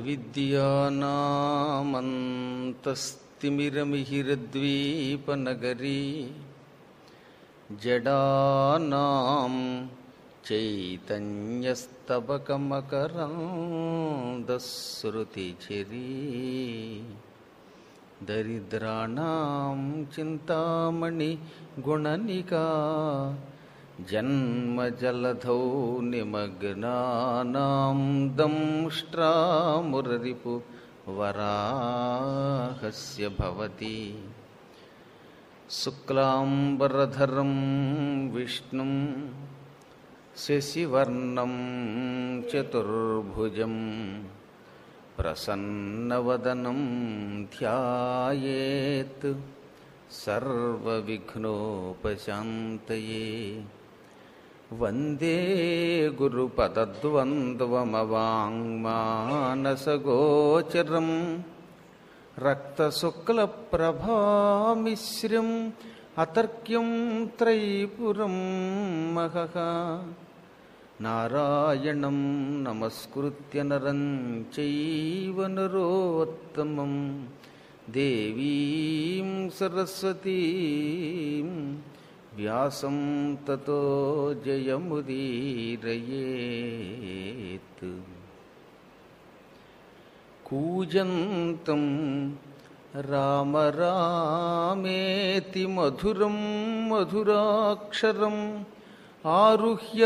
విద్యానామంతస్తిమిరమిహిరద్వీపనగరీ జడానాం చైతన్యస్తబకమకరందశ్రుతిఝరీ దరిద్రాణం చింతామణి గుణనికా జన్మజలధౌ నిమగ్నానాం దంష్ట్రామురరిపు వరాహస్య భవతి శుక్లాంబరధరం విష్ణుం శశివర్ణం చతుర్భుజం ప్రసన్నవదనం ధ్యాయేత్ సర్వవిఘ్నోపశాంతయే వందే గురుపదద్వంద్వమవాङ्మానసగోచరం రక్తశుక్లప్రభామిశ్రం అతర్క్యం త్రైపురం మహః నారాయణం నమస్కృత్య నరం చైవ నరోత్తమం దేవీం సరస్వతీం వ్యాసం తతో జయముదీరయేత్ కూజంతం రామ రామేతి మధురం మధురాక్షరం ఆరుహ్య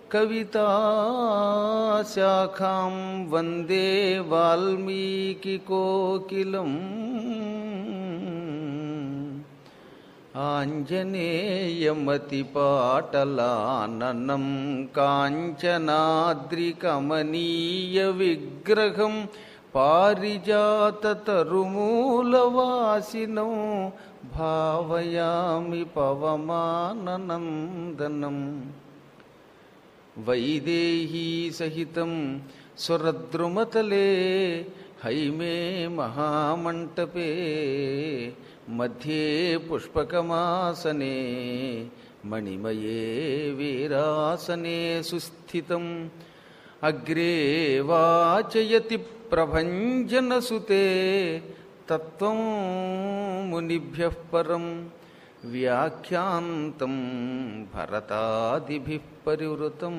కవితాశాఖాం వందే వాల్మీకికోకిలం ఆంజనేయమతిపాటలాననం కాంచనాద్రికమనీయవిగ్రహం పారిజాతతరుమూలవాసినం భావయామి పవమాననందనం వైదేహీ సహితం సురద్రుమతలే హైమే మహామంటపే మధ్యే పుష్పకమాసనే మణిమయే వీరాసనే సుస్థితం అగ్రే వాచయతి ప్రభంజనసుతే తత్వం మునిభ్యః పరం వ్యాఖ్యాంతం భరతాదిభిः పరివృతం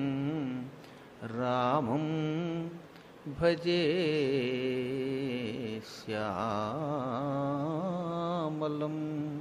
రామం భజే శ్యామలం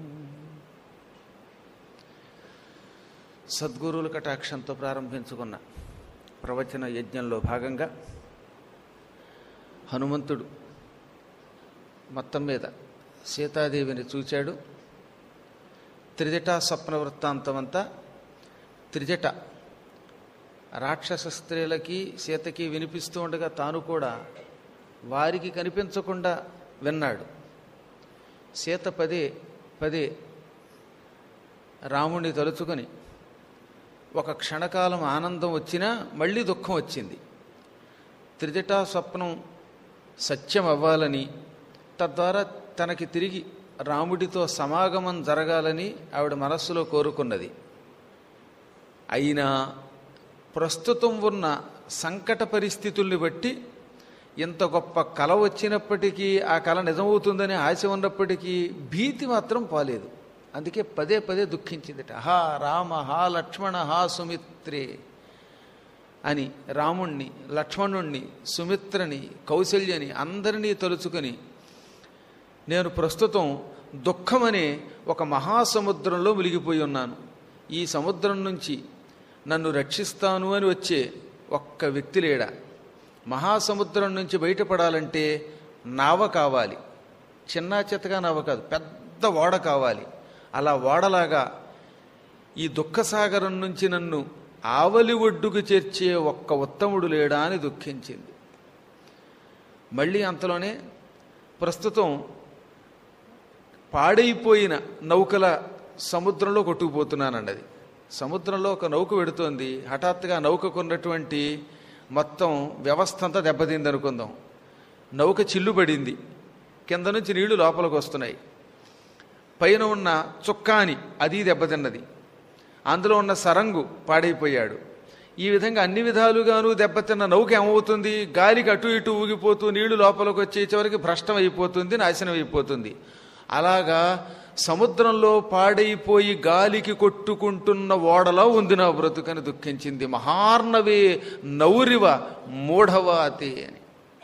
సద్గురువుల కటాక్షంతో ప్రారంభించుకున్న ప్రవచన యజ్ఞంలో భాగంగా హనుమంతుడు మొత్తం మీద సీతాదేవిని చూచాడు త్రిజట స్వప్న వృత్తాంతం అంతా త్రిజట రాక్షస స్త్రీలకి సీతకి వినిపిస్తూ ఉండగా తాను కూడా వారికి కనిపించకుండా విన్నాడు సీత పదే పదే రాముణ్ణి తలుచుకొని ఒక క్షణకాలం ఆనందం వచ్చినా మళ్ళీ దుఃఖం వచ్చింది త్రిజటా స్వప్నం సత్యం అవ్వాలని తద్వారా తనకి తిరిగి రాముడితో సమాగమం జరగాలని ఆవిడ మనస్సులో కోరుకున్నది అయినా ప్రస్తుతం ఉన్న సంకట పరిస్థితుల్ని బట్టి ఇంత గొప్ప కళ వచ్చినప్పటికీ ఆ కళ నిజమవుతుందని ఆశ ఉన్నప్పటికీ భీతి మాత్రం పోలేదు అందుకే పదే పదే దుఃఖించిందిట హా రామ హా లక్ష్మణ హా సుమిత్రే అని రాముణ్ణి లక్ష్మణుణ్ణి సుమిత్రని కౌశల్యని అందరినీ తలుచుకొని నేను ప్రస్తుతం దుఃఖమనే ఒక మహాసముద్రంలో మునిగిపోయి ఉన్నాను ఈ సముద్రం నుంచి నన్ను రక్షిస్తాను అని వచ్చే ఒక్క వ్యక్తి లేడా మహాసముద్రం నుంచి బయటపడాలంటే నావ కావాలి చిన్న చిత్తగా నావ కాదు పెద్ద ఓడ కావాలి అలా ఓడలాగా ఈ దుఃఖసాగరం నుంచి నన్ను ఆవలి ఒడ్డుకు చేర్చే ఒక్క ఉత్తముడు లేడా అని దుఃఖించింది మళ్ళీ అంతలోనే ప్రస్తుతం పాడైపోయిన నౌకల సముద్రంలో కొట్టుకుపోతున్నానన్నది సముద్రంలో ఒక నౌక పెడుతోంది హఠాత్తుగా నౌకకు ఉన్నటువంటి మొత్తం వ్యవస్థ అంతా దెబ్బతింది అనుకుందాం నౌక చిల్లుబడింది కింద నుంచి నీళ్లు లోపలికి వస్తున్నాయి పైన ఉన్న చుక్కాని అది దెబ్బతిన్నది అందులో ఉన్న సరంగు పాడైపోయాడు ఈ విధంగా అన్ని విధాలుగాను దెబ్బతిన్న నౌక ఏమవుతుంది గాలికి అటు ఇటు ఊగిపోతూ నీళ్లు లోపలికి వచ్చే చివరికి భ్రష్టం అయిపోతుంది నాశనం అయిపోతుంది అలాగా సముద్రంలో పాడైపోయి గాలికి కొట్టుకుంటున్న ఓడలా ఉంది నా బ్రతుకని దుఃఖించింది మహార్ణవే నౌరివ మూఢవాతే అని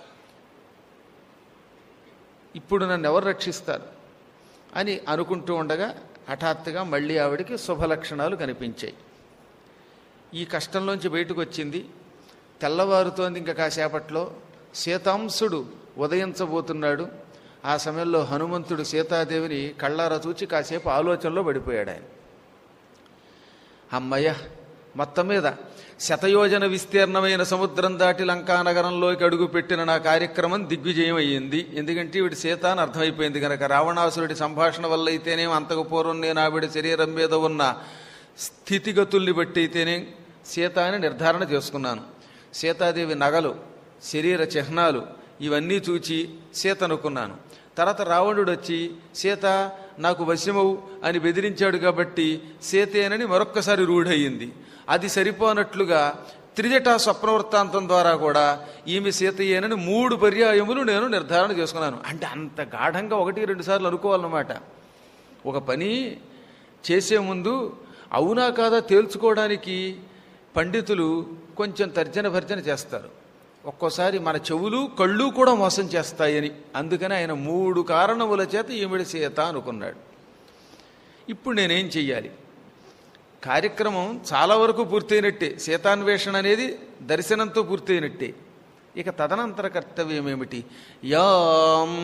ఇప్పుడు నన్ను ఎవరు రక్షిస్తారు అని అనుకుంటూ ఉండగా హఠాత్తుగా మళ్ళీ ఆవిడికి శుభలక్షణాలు కనిపించాయి ఈ కష్టంలోంచి బయటకు వచ్చింది తెల్లవారుతోంది ఇంకా కాసేపట్లో సీతాంశుడు ఉదయించబోతున్నాడు ఆ సమయంలో హనుమంతుడు సీతాదేవిని కళ్ళారా చూచి కాసేపు ఆలోచనలో పడిపోయాడు ఆయన అమ్మయ్య మొత్తం మీద శతయోజన విస్తీర్ణమైన సముద్రం దాటి లంకా నగరంలోకి అడుగుపెట్టిన నా కార్యక్రమం దిగ్విజయం అయ్యింది ఎందుకంటే ఈవిడ సీత అని అర్థమైపోయింది కనుక రావణాసురుడి సంభాషణ వల్ల అయితేనేం అంతకు పూర్వం నేను ఆవిడ శరీరం మీద ఉన్న స్థితిగతుల్ని బట్టి అయితేనే సీత అని నిర్ధారణ చేసుకున్నాను సీతాదేవి నగలు శరీర చిహ్నాలు ఇవన్నీ చూచి సీత అనుకున్నాను తర్వాత రావణుడు వచ్చి సీత నాకు వశమవు అని బెదిరించాడు కాబట్టి సీతేనని మరొక్కసారి రూఢయింది అది సరిపోనట్లుగా త్రిజటా స్వప్నవృత్తాంతం ద్వారా కూడా ఈమె సీతయేనని మూడు పర్యాయములు నేను నిర్ధారణ చేసుకున్నాను అంటే అంత గాఢంగా ఒకటి రెండు సార్లు అనుకోవాలన్నమాట ఒక పని చేసే ముందు అవునా కాదా తేల్చుకోవడానికి పండితులు కొంచెం తర్జన భర్జన చేస్తారు ఒక్కోసారి మన చెవులు కళ్ళు కూడా మోసం చేస్తాయని అందుకని ఆయన మూడు కారణముల చేత ఈమిడి సీత అనుకున్నాడు ఇప్పుడు నేనేం చెయ్యాలి కార్యక్రమం చాలా వరకు పూర్తయినట్టే సీతాన్వేషణ అనేది దర్శనంతో పూర్తయినట్టే ఇక తదనంతర కర్తవ్యం ఏమిటి యాం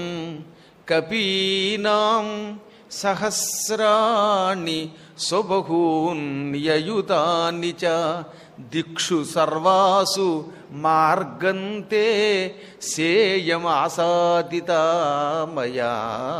కపీనాం సహస్రాణి స్వబహూన్యయుతాని చ దిక్షు సర్వాసు మార్గంతే సేయమాసాదితా మయా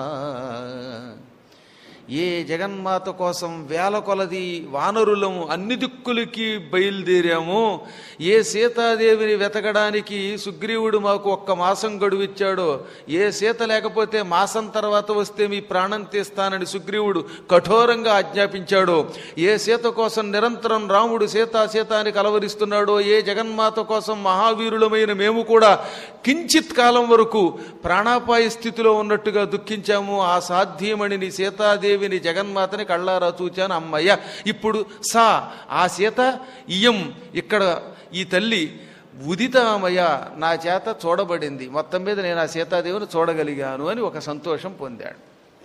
ఏ జగన్మాత కోసం వేల కొలది వానరులము అన్ని దిక్కులకి బయలుదేరామో ఏ సీతాదేవిని వెతకడానికి సుగ్రీవుడు మాకు ఒక్క మాసం గడువిచ్చాడో ఏ సీత లేకపోతే మాసం తర్వాత వస్తే మీ ప్రాణం తీస్తానని సుగ్రీవుడు కఠోరంగా ఆజ్ఞాపించాడో ఏ సీత కోసం నిరంతరం రాముడు సీతా సీత అని కలవరిస్తున్నాడో ఏ జగన్మాత కోసం మహావీరులమైన మేము కూడా కించిత్ కాలం వరకు ప్రాణాపాయ స్థితిలో ఉన్నట్టుగా దుఃఖించాము ఆ సాధ్యమణిని సీతాదేవిని జగన్మాతని కళ్ళారా చూచాను అమ్మయ్య ఇప్పుడు సా ఆ సీత ఇయం ఇక్కడ ఈ తల్లి ఉదితామయ నా చేత చూడబడింది మొత్తం మీద నేను ఆ సీతాదేవిని చూడగలిగాను అని ఒక సంతోషం పొందాడు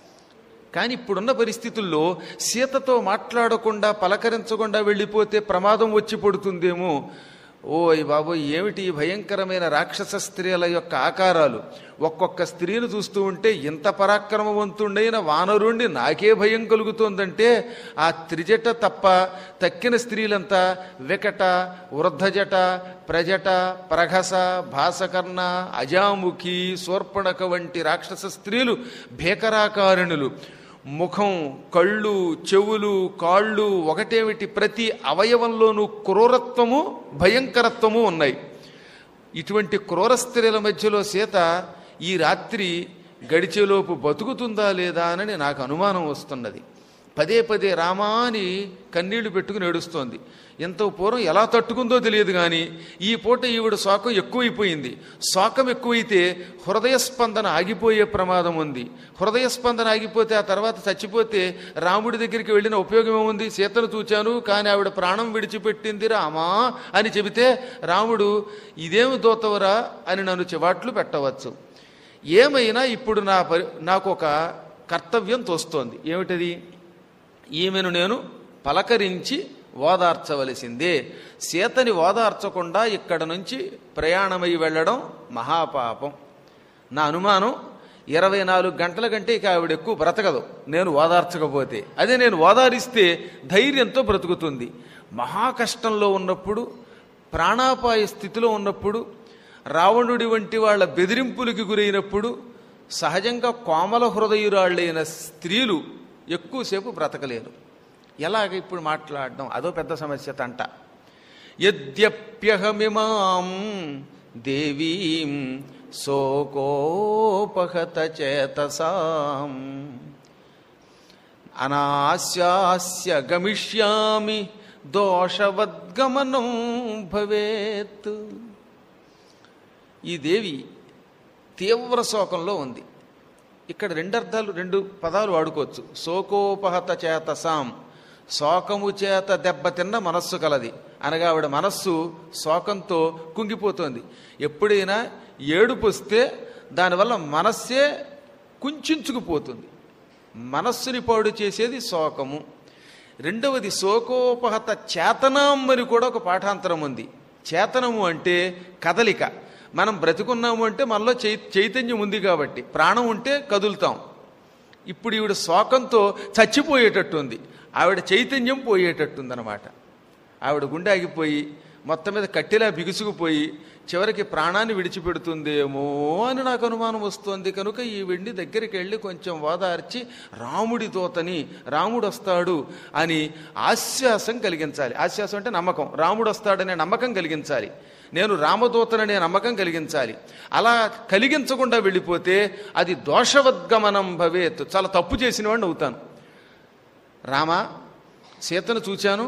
కానీ ఇప్పుడున్న పరిస్థితుల్లో సీతతో మాట్లాడకుండా పలకరించకుండా వెళ్ళిపోతే ప్రమాదం వచ్చి పడుతుందేమో ఓయ్ బాబోయ్ ఏమిటి ఈ భయంకరమైన రాక్షస స్త్రీల యొక్క ఆకారాలు ఒక్కొక్క స్త్రీని చూస్తూ ఉంటే ఇంత పరాక్రమవంతుడైన వానరుణ్ణి నాకే భయం కలుగుతోందంటే ఆ త్రిజట తప్ప తక్కిన స్త్రీలంతా వికట వృద్ధజట ప్రజట ప్రఘస భాసకర్ణ అజాముఖి శూర్పణక వంటి రాక్షస స్త్రీలు భీకరాకారిణులు ముఖం కళ్ళు చెవులు కాళ్ళు ఒకటేమిటి ప్రతి అవయవంలోనూ క్రూరత్వము భయంకరత్వము ఉన్నాయి ఇటువంటి క్రూర స్త్రీల మధ్యలో సీత ఈ రాత్రి గడిచేలోపు బతుకుతుందా లేదా అని నాకు అనుమానం వస్తున్నది పదే పదే రామా అని కన్నీళ్లు పెట్టుకుని ఏడుస్తోంది ఎంతో పూర్వం ఎలా తట్టుకుందో తెలియదు కానీ ఈ పూట ఈవిడ శోకం ఎక్కువైపోయింది శోకం ఎక్కువైతే హృదయ స్పందన ఆగిపోయే ప్రమాదం ఉంది హృదయ స్పందన ఆగిపోతే ఆ తర్వాత చచ్చిపోతే రాముడి దగ్గరికి వెళ్ళిన ఉపయోగం ఏముంది సీతను చూచాను కానీ ఆవిడ ప్రాణం విడిచిపెట్టింది రామా అని చెబితే రాముడు ఇదేమి దోతవరా అని నన్ను చివాట్లు పెట్టవచ్చు ఏమైనా ఇప్పుడు నా పరి నాకు ఒక కర్తవ్యం తోస్తోంది ఏమిటది ఈమెను నేను పలకరించి ఓదార్చవలసిందే సీతని ఓదార్చకుండా ఇక్కడ నుంచి ప్రయాణమై వెళ్ళడం మహాపాపం నా అనుమానం ఇరవై నాలుగు గంటల కంటే ఇక ఆవిడ ఎక్కువ బ్రతకదు నేను ఓదార్చకపోతే అదే నేను ఓదారిస్తే ధైర్యంతో బ్రతుకుతుంది మహా కష్టంలో ఉన్నప్పుడు ప్రాణాపాయ స్థితిలో ఉన్నప్పుడు రావణుడి వంటి వాళ్ళ బెదిరింపులకి గురైనప్పుడు సహజంగా కోమల హృదయురాళ్ళైన స్త్రీలు ఎక్కువసేపు బ్రతకలేరు ఎలాగ ఇప్పుడు మాట్లాడడం అదో పెద్ద సమస్య తంట యద్యప్యహమిమాం దేవీం శోకోపహత చేతసాం అనాశాస్య గమిష్యామి దోషవద్గమనం భవేత్ ఈ దేవి తీవ్ర శోకంలో ఉంది ఇక్కడ రెండు అర్థాలు రెండు పదాలు వాడుకోవచ్చు శోకోపహత చేత సాం శోకము చేత దెబ్బతిన్న మనస్సు కలది అనగా ఆవిడ మనస్సు శోకంతో కుంగిపోతోంది ఎప్పుడైనా ఏడుపు వస్తే దానివల్ల మనస్సే కుంచుకుపోతుంది మనస్సుని పాడు చేసేది శోకము రెండవది శోకోపహత చేతనం అని కూడా ఒక పాఠాంతరం ఉంది చేతనము అంటే కదలిక మనం బ్రతికున్నాము అంటే మనలో చై చైతన్యం ఉంది కాబట్టి ప్రాణం ఉంటే కదులుతాం ఇప్పుడు ఈవిడ శోకంతో చచ్చిపోయేటట్టు ఉంది ఆవిడ చైతన్యం పోయేటట్టుంది అనమాట ఆవిడ గుండె ఆగిపోయి మొత్తం మీద కట్టెలా బిగుసుకుపోయి చివరికి ప్రాణాన్ని విడిచిపెడుతుందేమో అని నాకు అనుమానం వస్తుంది కనుక ఈ వెండి దగ్గరికి వెళ్ళి కొంచెం ఓదార్చి రాముడి దోతని రాముడు వస్తాడు అని ఆశ్వాసం కలిగించాలి ఆశ్వాసం అంటే నమ్మకం రాముడు వస్తాడనే నమ్మకం కలిగించాలి నేను రామదూతననే నమ్మకం కలిగించాలి అలా కలిగించకుండా వెళ్ళిపోతే అది దోషవద్గమనం భవేత్ చాలా తప్పు చేసిన వాడిని అవుతాను రామ సీతను చూచాను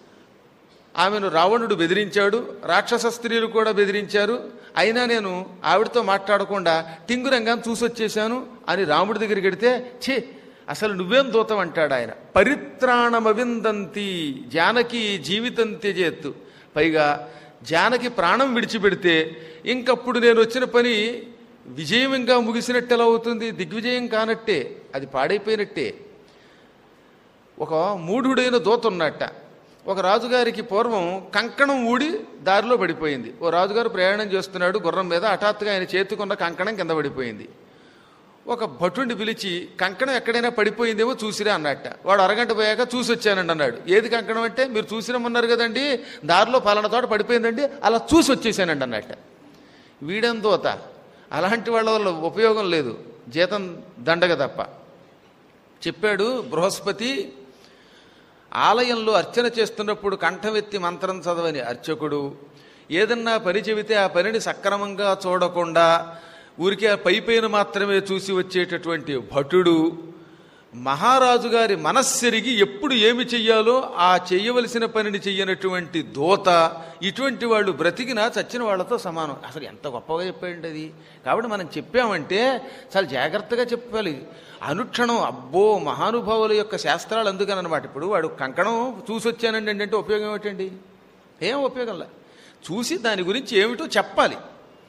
ఆమెను రావణుడు బెదిరించాడు రాక్షస స్త్రీలు కూడా బెదిరించారు అయినా నేను ఆవిడతో మాట్లాడకుండా టింగురంగాన్ని చూసొచ్చేశాను అని రాముడి దగ్గరికి వెడితే ఛీ అసలు నువ్వేం దూతం అంటాడు ఆయన పరిత్రాణమవిందంతి జానకి జీవితం త్యజేత్తు పైగా జానకి ప్రాణం విడిచిపెడితే ఇంకప్పుడు నేను వచ్చిన పని విజయంగా ముగిసినట్టు ఎలా అవుతుంది దిగ్విజయం కానట్టే అది పాడైపోయినట్టే ఒక మూఢుడైన దూత ఉన్నట్ట ఒక రాజుగారికి పూర్వం కంకణం ఊడి దారిలో పడిపోయింది ఓ రాజుగారు ప్రయాణం చేస్తున్నాడు గుర్రం మీద హఠాత్తుగా ఆయన చేతుకున్న కంకణం కింద పడిపోయింది ఒక భటుడిని పిలిచి కంకణం ఎక్కడైనా పడిపోయిందేమో చూసిరా అన్నట్ట వాడు అరగంట పోయాక చూసి వచ్చానండి అన్నాడు ఏది కంకణం అంటే మీరు చూసిరమ్మన్నారు కదండి దారిలో పలానా తోట పడిపోయిందండి అలా చూసి వచ్చేసానండి అన్నట్ట వీడం దోత అలాంటి వాళ్ళ వల్ల ఉపయోగం లేదు జీతం దండగ తప్ప చెప్పాడు బృహస్పతి ఆలయంలో అర్చన చేస్తున్నప్పుడు కంఠమెత్తి మంత్రం చదవని అర్చకుడు ఏదన్నా పని చెబితే ఆ పనిని సక్రమంగా చూడకుండా ఊరికే ఆ పైపైన మాత్రమే చూసి వచ్చేటటువంటి భటుడు మహారాజు గారి మనస్సెరిగి ఎప్పుడు ఏమి చెయ్యాలో ఆ చెయ్యవలసిన పనిని చెయ్యనటువంటి దోత ఇటువంటి వాళ్ళు బ్రతికినా చచ్చిన వాళ్ళతో సమానం అసలు ఎంత గొప్పగా చెప్పాడండి అది కాబట్టి మనం చెప్పామంటే చాలా జాగ్రత్తగా చెప్పాలి అనుక్షణం అబ్బో మహానుభావుల యొక్క శాస్త్రాలు అందుకని అనమాట ఇప్పుడు వాడు కంకణం చూసి వచ్చానండి అంటే ఉపయోగం ఏమిటండి ఏం ఉపయోగంలా చూసి దాని గురించి ఏమిటో చెప్పాలి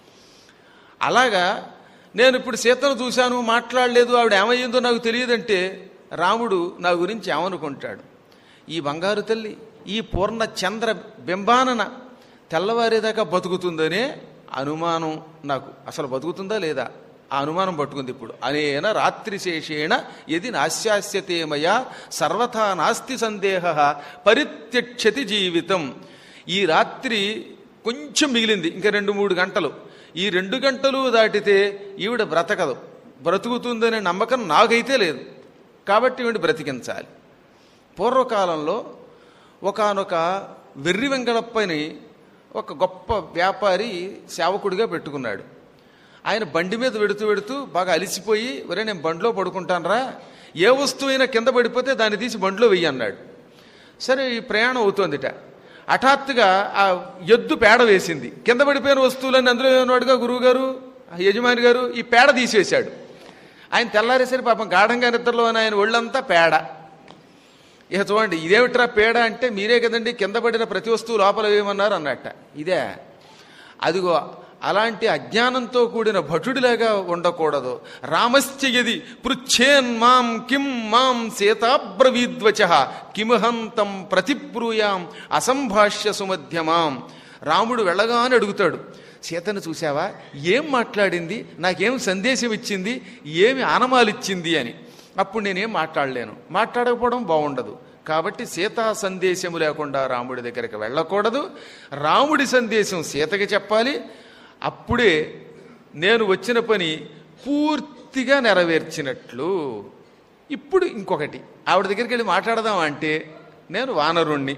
అలాగా నేను ఇప్పుడు సీతను చూశాను మాట్లాడలేదు ఆవిడ ఏమయ్యిందో నాకు తెలియదంటే రాముడు నా గురించి ఏమనుకుంటాడు ఈ బంగారు తల్లి ఈ పూర్ణ చంద్ర బింబానన తెల్లవారేదాకా బతుకుతుందనే అనుమానం నాకు అసలు బతుకుతుందా లేదా ఆ అనుమానం పట్టుకుంది ఇప్పుడు అనేన రాత్రి శేషేణ ఎది నాశాస్యతే మయా సర్వథా నాస్తి సందేహ పరిత్యక్షతి జీవితం ఈ రాత్రి కొంచెం మిగిలింది ఇంకా రెండు మూడు గంటలు ఈ రెండు గంటలు దాటితే ఈవిడ బ్రతకదు బ్రతుకుతుందనే నమ్మకం నాకైతే లేదు కాబట్టి ఈవిడ బ్రతికించాలి పూర్వకాలంలో ఒకానొక వెర్రి వెంగళప్పని ఒక గొప్ప వ్యాపారి సేవకుడిగా పెట్టుకున్నాడు ఆయన బండి మీద వెడుతూ వెడుతూ బాగా అలిసిపోయి ఒరే నేను బండిలో పడుకుంటానరా ఏ వస్తువు అయినా కింద పడిపోతే దాన్ని తీసి బండిలో వెయ్యి అన్నాడు సరే ఈ ప్రయాణం అవుతోందిట హఠాత్తుగా ఆ ఎద్దు పేడ వేసింది కింద పడిపోయిన వస్తువులన్నీ అందులో ఏమన్నాడుగా గురువు గారు యజమాని గారు ఈ పేడ తీసేశాడు ఆయన తెల్లారేసరి పాపం గాఢంగా నిద్రలో ఉన్న ఆయన ఒళ్ళంతా పేడ ఇక చూడండి ఇదేమిట్రా పేడ అంటే మీరే కదండి కింద పడిన ప్రతి వస్తువు లోపల వేయమన్నారు అన్నట్ట ఇదే అదిగో అలాంటి అజ్ఞానంతో కూడిన భటుడిలాగా ఉండకూడదు రామశ్చయది పృచ్ఛేన్ మాం కిం మాం సీతాబ్రవీద్వచ కిమహంతం ప్రతిబ్రూయాం అసంభాష్య సుమధ్యమాం రాముడు వెళ్ళగానే అడుగుతాడు సీతను చూసావా ఏం మాట్లాడింది నాకేం సందేశం ఇచ్చింది ఏమి ఆనమాలిచ్చింది అని అప్పుడు నేనేం మాట్లాడలేను మాట్లాడకపోవడం బాగుండదు కాబట్టి సీతా సందేశము లేకుండా రాముడి దగ్గరికి వెళ్ళకూడదు రాముడి సందేశం సీతకి చెప్పాలి అప్పుడే నేను వచ్చిన పని పూర్తిగా నెరవేర్చినట్లు ఇప్పుడు ఇంకొకటి ఆవిడ దగ్గరికి వెళ్ళి మాట్లాడదాం అంటే నేను వానరుణ్ణి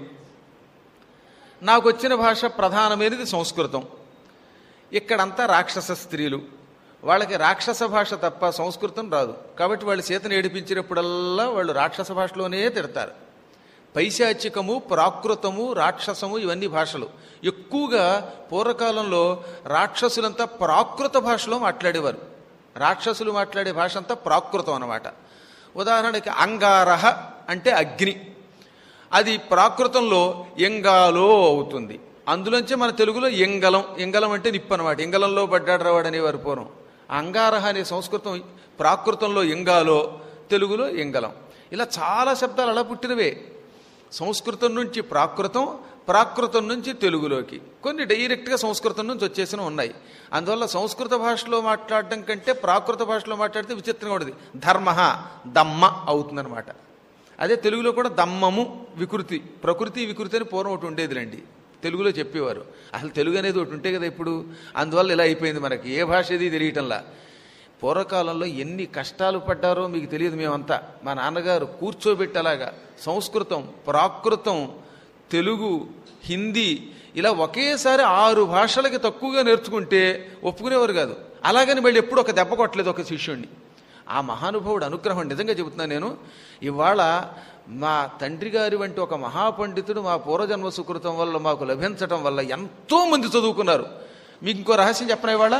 నాకు వచ్చిన భాష ప్రధానమైనది సంస్కృతం ఇక్కడంతా రాక్షస స్త్రీలు వాళ్ళకి రాక్షస భాష తప్ప సంస్కృతం రాదు కాబట్టి వాళ్ళు సీతను ఏడిపించినప్పుడల్లా వాళ్ళు రాక్షస భాషలోనే తిడతారు పైశాచికము ప్రాకృతము రాక్షసము ఇవన్నీ భాషలు ఎక్కువగా పూర్వకాలంలో రాక్షసులంతా ప్రాకృత భాషలో మాట్లాడేవారు రాక్షసులు మాట్లాడే భాష అంతా ప్రాకృతం అన్నమాట ఉదాహరణకి అంగారహ అంటే అగ్ని అది ప్రాకృతంలో ఎంగాలో అవుతుంది అందులోంచే మన తెలుగులో ఎంగలం ఎంగలం అంటే నిప్పు అనమాట ఎంగలంలో పడ్డాడరావాడు అనేవారు పూర్వం అంగారహ అనే సంస్కృతం ప్రాకృతంలో ఎంగాలో తెలుగులో ఎంగలం ఇలా చాలా శబ్దాలు అలా పుట్టినవే సంస్కృతం నుంచి ప్రాకృతం ప్రాకృతం నుంచి తెలుగులోకి కొన్ని డైరెక్ట్గా సంస్కృతం నుంచి వచ్చేసిన ఉన్నాయి అందువల్ల సంస్కృత భాషలో మాట్లాడడం కంటే ప్రాకృత భాషలో మాట్లాడితే విచిత్రంగా ఉండదు ధర్మ దమ్మ అవుతుందన్నమాట అదే తెలుగులో కూడా దమ్మము వికృతి ప్రకృతి వికృతి అని పూర్వం ఒకటి ఉండేదిలేండి తెలుగులో చెప్పేవారు అసలు తెలుగు అనేది ఒకటి ఉంటే కదా ఇప్పుడు అందువల్ల ఇలా అయిపోయింది మనకి ఏ భాష ఏది తెలియటంలా పూర్వకాలంలో ఎన్ని కష్టాలు పడ్డారో మీకు తెలియదు మేమంతా మా నాన్నగారు కూర్చోబెట్టి అలాగా సంస్కృతం ప్రాకృతం తెలుగు హిందీ ఇలా ఒకేసారి ఆరు భాషలకి తక్కువగా నేర్చుకుంటే ఒప్పుకునేవారు కాదు అలాగని మళ్ళీ ఎప్పుడు ఒక దెబ్బ కొట్టలేదు ఒక శిష్యుణ్ణి ఆ మహానుభావుడు అనుగ్రహం నిజంగా చెబుతున్నాను నేను ఇవాళ మా తండ్రి గారి వంటి ఒక మహాపండితుడు మా పూర్వజన్మ సుకృతం వల్ల మాకు లభించటం వల్ల ఎంతో మంది చదువుకున్నారు మీకు ఇంకో రహస్యం చెప్పనా ఇవాళ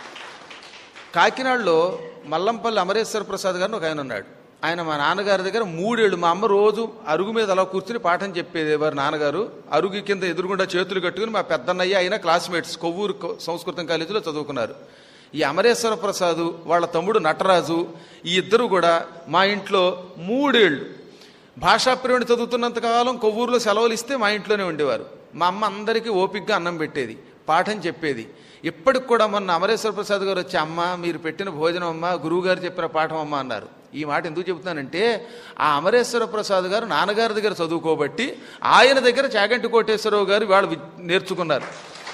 కాకినాడలో మల్లంపల్లి అమరేశ్వర ప్రసాద్ గారిని ఒక ఆయన ఉన్నాడు ఆయన మా నాన్నగారి దగ్గర మూడేళ్ళు మా అమ్మ రోజు అరుగు మీద అలా కూర్చుని పాఠం చెప్పేది వారు నాన్నగారు అరుగు కింద ఎదురుగుండా చేతులు కట్టుకుని మా పెద్దన్నయ్య అయిన క్లాస్మేట్స్ కొవ్వూరు కొ- సంస్కృతం కాలేజీలో చదువుకున్నారు ఈ అమరేశ్వర ప్రసాద్ వాళ్ళ తమ్ముడు నటరాజు ఈ ఇద్దరు కూడా మా ఇంట్లో మూడేళ్ళు భాషా ప్రియుని చదువుతున్నంతకాలం కొవ్వూరులో సెలవులు ఇస్తే మా ఇంట్లోనే ఉండేవారు మా అమ్మ అందరికీ ఓపిగ్గా అన్నం పెట్టేది పాఠం చెప్పేది ఇప్పటికి కూడా మొన్న అమరేశ్వర ప్రసాద్ గారు వచ్చి అమ్మ మీరు పెట్టిన భోజనం అమ్మ గురువుగారు చెప్పిన పాఠం అమ్మ అన్నారు ఈ మాట ఎందుకు చెబుతున్నానంటే ఆ అమరేశ్వర ప్రసాద్ గారు నాన్నగారి దగ్గర చదువుకోబట్టి ఆయన దగ్గర చాగంటి కోటేశ్వరరావు గారు వాళ్ళు వి- నేర్చుకున్నారు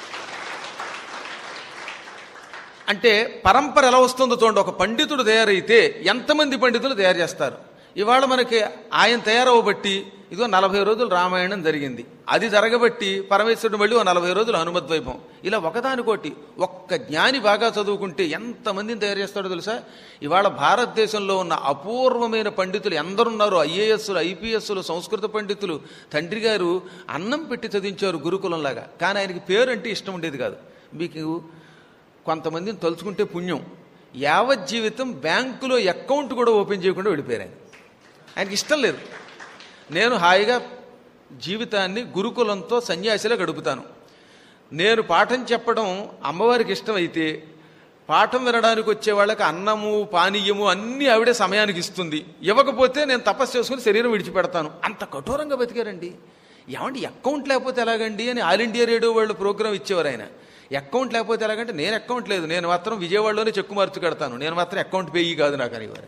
అంటే పరంపర ఎలా వస్తుందో చూడండి ఒక పండితుడు తయారైతే ఎంతమంది పండితులు తయారు చేస్తారు ఇవాళ మనకి ఆయన తయారవబట్టి ఇదిగో నలభై రోజులు రామాయణం జరిగింది అది జరగబట్టి పరమేశ్వరుడు మళ్ళీ ఓ నలభై రోజులు హనుమద్వైపం ఇలా ఒకదానికోటి ఒక్క జ్ఞాని బాగా చదువుకుంటే ఎంతమందిని తయారు చేస్తాడో తెలుసా ఇవాళ భారతదేశంలో ఉన్న అపూర్వమైన పండితులు ఎందరున్నారో ఐఏఎస్లు ఐపీఎస్లు సంస్కృత పండితులు తండ్రి గారు అన్నం పెట్టి చదివించారు గురుకులంలాగా కానీ ఆయనకి పేరు అంటే ఇష్టం ఉండేది కాదు మీకు కొంతమందిని తలుచుకుంటే పుణ్యం యావత్ జీవితం బ్యాంకులో అకౌంట్ కూడా ఓపెన్ చేయకుండా వెళ్ళిపోయారు ఆయన ఆయనకి ఇష్టం లేదు నేను హాయిగా జీవితాన్ని గురుకులంతో సన్యాసిలా గడుపుతాను నేను పాఠం చెప్పడం అమ్మవారికి ఇష్టమైతే పాఠం వినడానికి వచ్చే వాళ్ళకి అన్నము పానీయము అన్నీ ఆవిడే సమయానికి ఇస్తుంది ఇవ్వకపోతే నేను తపస్సు చేసుకుని శరీరం విడిచిపెడతాను అంత కఠోరంగా బతికారండి ఏమండి అకౌంట్ లేకపోతే ఎలాగండి అని ఆల్ ఇండియా రేడియో వాళ్ళు ప్రోగ్రామ్ ఇచ్చేవారు ఆయన అకౌంట్ లేకపోతే ఎలాగంటే నేను అకౌంట్ లేదు నేను మాత్రం విజయవాడలోనే చెక్కు మార్చు కడతాను నేను మాత్రం అకౌంట్ పేయి కాదు నాకు అనేవారు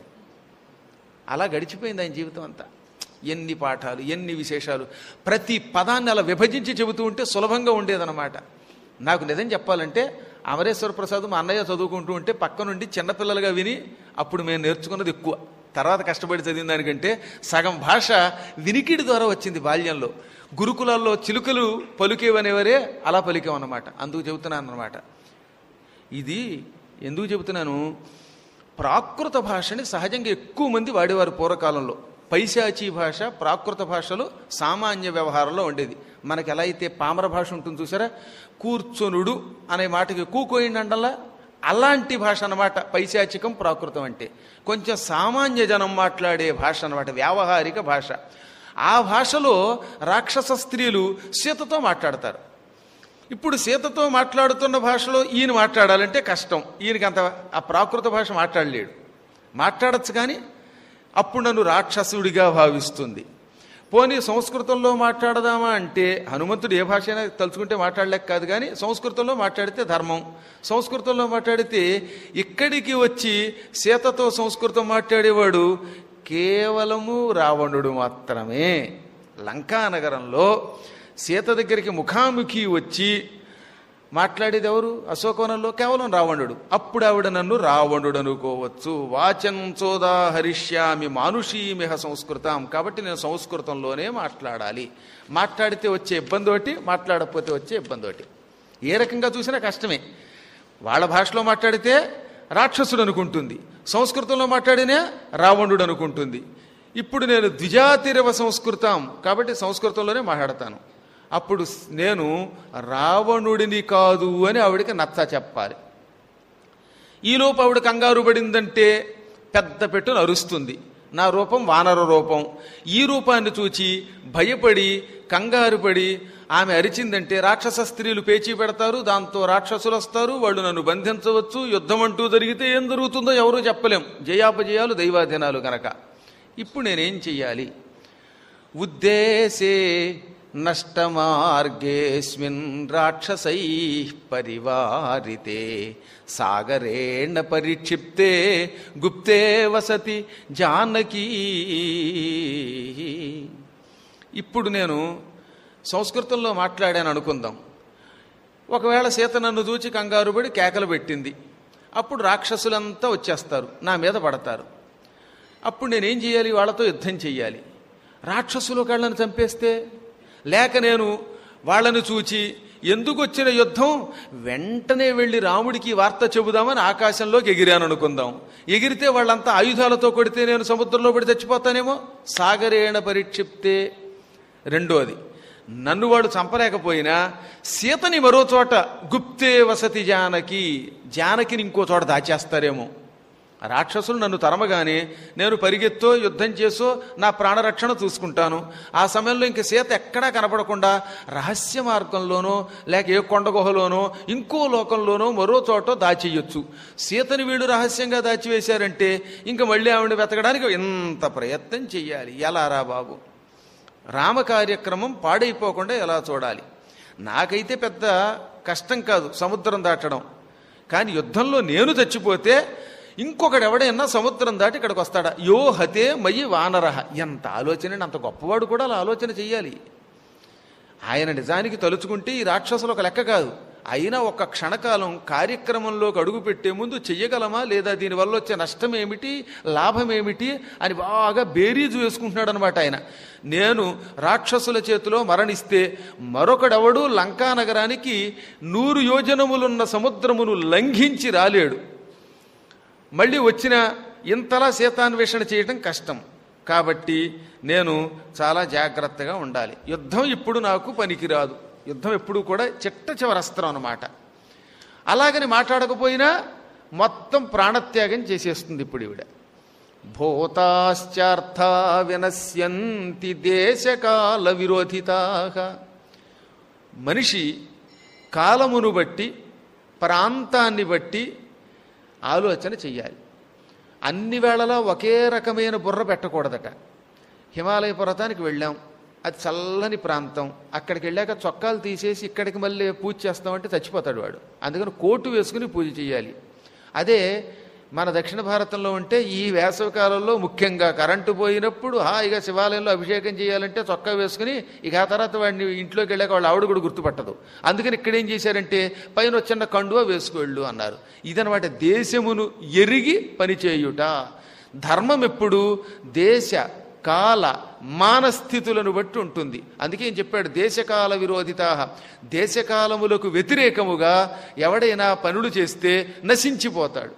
అలా గడిచిపోయింది ఆయన జీవితం అంతా ఎన్ని పాఠాలు ఎన్ని విశేషాలు ప్రతి పదాన్ని అలా విభజించి చెబుతూ ఉంటే సులభంగా ఉండేదన్నమాట నాకు నిజం చెప్పాలంటే అమరేశ్వర ప్రసాద్ మా అన్నయ్య చదువుకుంటూ ఉంటే పక్క నుండి చిన్నపిల్లలుగా విని అప్పుడు మేము నేర్చుకున్నది ఎక్కువ తర్వాత కష్టపడి చదివిన దానికంటే సగం భాష వినికిడి ద్వారా వచ్చింది బాల్యంలో గురుకులాల్లో చిలుకలు పలుకేవనేవరే అలా పలికామన్నమాట అందుకు చెబుతున్నాను అన్నమాట ఇది ఎందుకు చెబుతున్నాను ప్రాకృత భాషని సహజంగా ఎక్కువ మంది వాడేవారు పూర్వకాలంలో పైశాచీ భాష ప్రాకృత భాషలో సామాన్య వ్యవహారంలో ఉండేది మనకి ఎలా అయితే పామర భాష ఉంటుంది చూసారా కూర్చొనుడు అనే మాటకి కూకోయిండి అండల్లా అలాంటి భాష అన్నమాట పైశాచికం ప్రాకృతం అంటే కొంచెం సామాన్య జనం మాట్లాడే భాష అన్నమాట వ్యావహారిక భాష ఆ భాషలో రాక్షస స్త్రీలు సీతతో మాట్లాడతారు ఇప్పుడు సీతతో మాట్లాడుతున్న భాషలో ఈయన మాట్లాడాలంటే కష్టం ఈయనకి అంత ఆ ప్రాకృత భాష మాట్లాడలేడు మాట్లాడచ్చు కానీ అప్పుడు నన్ను రాక్షసుడిగా భావిస్తుంది పోనీ సంస్కృతంలో మాట్లాడదామా అంటే హనుమంతుడు ఏ భాష అయినా తలుచుకుంటే మాట్లాడలేక కాదు కానీ సంస్కృతంలో మాట్లాడితే ధర్మం సంస్కృతంలో మాట్లాడితే ఇక్కడికి వచ్చి సీతతో సంస్కృతం మాట్లాడేవాడు కేవలము రావణుడు మాత్రమే లంకా నగరంలో సీత దగ్గరికి ముఖాముఖి వచ్చి మాట్లాడేది ఎవరు అశోకవనంలో కేవలం రావణుడు అప్పుడు ఆవిడ నన్ను రావణుడు అనుకోవచ్చు వాచం హరిష్యామి మానుషీమిహ సంస్కృతం కాబట్టి నేను సంస్కృతంలోనే మాట్లాడాలి మాట్లాడితే వచ్చే ఇబ్బంది ఒకటి మాట్లాడకపోతే వచ్చే ఇబ్బంది ఒకటి ఏ రకంగా చూసినా కష్టమే వాళ్ళ భాషలో మాట్లాడితే రాక్షసుడు అనుకుంటుంది సంస్కృతంలో మాట్లాడినా రావణుడు అనుకుంటుంది ఇప్పుడు నేను ద్విజాతిరవ సంస్కృతం కాబట్టి సంస్కృతంలోనే మాట్లాడతాను అప్పుడు నేను రావణుడిని కాదు అని ఆవిడకి నచ్చ చెప్పాలి ఈలోపు ఆవిడ కంగారు పడిందంటే పెద్ద పెట్టును అరుస్తుంది నా రూపం వానర రూపం ఈ రూపాన్ని చూచి భయపడి కంగారు పడి ఆమె అరిచిందంటే రాక్షస స్త్రీలు పేచీ పెడతారు దాంతో రాక్షసులు వస్తారు వాళ్ళు నన్ను బంధించవచ్చు యుద్ధం అంటూ జరిగితే ఏం జరుగుతుందో ఎవరూ చెప్పలేం జయాపజయాలు దైవాధీనాలు గనక ఇప్పుడు నేనేం చెయ్యాలి ఉద్దేశే నష్టమార్గేస్మిన్ రాక్షసై పరివారితే సాగరేణ పరిక్షిప్తే గుప్తే వసతి జానకీ ఇప్పుడు నేను సంస్కృతంలో మాట్లాడాను అనుకుందాం ఒకవేళ సీత నన్ను చూచి కంగారుపడి కేకలు పెట్టింది అప్పుడు రాక్షసులంతా వచ్చేస్తారు నా మీద పడతారు అప్పుడు నేనేం చేయాలి వాళ్ళతో యుద్ధం చెయ్యాలి రాక్షసులు ఒకళ్ళని చంపేస్తే లేక నేను వాళ్ళని చూచి ఎందుకు వచ్చిన యుద్ధం వెంటనే వెళ్ళి రాముడికి ఈ వార్త చెబుదామని ఆకాశంలోకి ఎగిరాను అనుకుందాం ఎగిరితే వాళ్ళంతా ఆయుధాలతో కొడితే నేను సముద్రంలో పడి చచ్చిపోతానేమో సాగరేణ పరిక్షిప్తే రెండోది నన్ను వాడు చంపలేకపోయినా సీతని మరో చోట గుప్తే వసతి జానకి జానకిని ఇంకో చోట దాచేస్తారేమో రాక్షసులు నన్ను తరమగానే నేను పరిగెత్తో యుద్ధం చేసో నా ప్రాణరక్షణ చూసుకుంటాను ఆ సమయంలో ఇంక సీత ఎక్కడా కనపడకుండా రహస్య మార్గంలోనో లేక ఏ కొండ గుహలోనో ఇంకో లోకంలోనో మరో చోట దాచేయొచ్చు సీతని వీళ్ళు రహస్యంగా దాచివేశారంటే ఇంక మళ్ళీ ఆవిడ వెతకడానికి ఇంత ప్రయత్నం చెయ్యాలి ఎలా రా బాబు రామ కార్యక్రమం పాడైపోకుండా ఎలా చూడాలి నాకైతే పెద్ద కష్టం కాదు సముద్రం దాటడం కానీ యుద్ధంలో నేను చచ్చిపోతే ఇంకొకడు ఎవడైనా సముద్రం దాటి ఇక్కడికి వస్తాడా యో హతే మయి వానరహ ఎంత ఆలోచన అంత గొప్పవాడు కూడా అలా ఆలోచన చెయ్యాలి ఆయన నిజానికి తలుచుకుంటే ఈ రాక్షసులు ఒక లెక్క కాదు అయినా ఒక క్షణకాలం కార్యక్రమంలోకి అడుగు పెట్టే ముందు చెయ్యగలమా లేదా దీనివల్ల వచ్చే నష్టం ఏమిటి లాభం ఏమిటి అని బాగా బేరీజు వేసుకుంటున్నాడు అనమాట ఆయన నేను రాక్షసుల చేతిలో మరణిస్తే మరొకడెవడు లంకా నగరానికి నూరు యోజనములున్న సముద్రమును లంఘించి రాలేడు మళ్ళీ వచ్చిన ఇంతలా సీతాన్వేషణ చేయడం కష్టం కాబట్టి నేను చాలా జాగ్రత్తగా ఉండాలి యుద్ధం ఇప్పుడు నాకు పనికిరాదు యుద్ధం ఎప్పుడు కూడా చిట్ట చివరస్త్రం అన్నమాట అలాగని మాట్లాడకపోయినా మొత్తం ప్రాణత్యాగం చేసేస్తుంది ఇప్పుడు ఈవిడ భూతాశ్చార్థ వినశ్యంతి దేశకాల విరోధితా మనిషి కాలమును బట్టి ప్రాంతాన్ని బట్టి ఆలోచన చెయ్యాలి అన్ని వేళలా ఒకే రకమైన బుర్ర పెట్టకూడదట హిమాలయ పర్వతానికి వెళ్ళాం అది చల్లని ప్రాంతం అక్కడికి వెళ్ళాక చొక్కాలు తీసేసి ఇక్కడికి మళ్ళీ పూజ చేస్తామంటే చచ్చిపోతాడు వాడు అందుకని కోటు వేసుకుని పూజ చేయాలి అదే మన దక్షిణ భారతంలో ఉంటే ఈ వేసవి కాలంలో ముఖ్యంగా కరెంటు పోయినప్పుడు హాయిగా శివాలయంలో అభిషేకం చేయాలంటే చొక్కా వేసుకుని ఇక ఆ తర్వాత వాడిని ఇంట్లోకి వెళ్ళాక వాళ్ళ ఆవిడ కూడా గుర్తుపట్టదు అందుకని ఇక్కడ ఏం చేశారంటే పైన వచ్చిన కండువా వేసుకువెళ్ళు అన్నారు ఇదనమాట దేశమును ఎరిగి పనిచేయుట ధర్మం ఎప్పుడు దేశ కాల మానస్థితులను బట్టి ఉంటుంది అందుకే ఏం చెప్పాడు దేశకాల విరోధితా దేశకాలములకు వ్యతిరేకముగా ఎవడైనా పనులు చేస్తే నశించిపోతాడు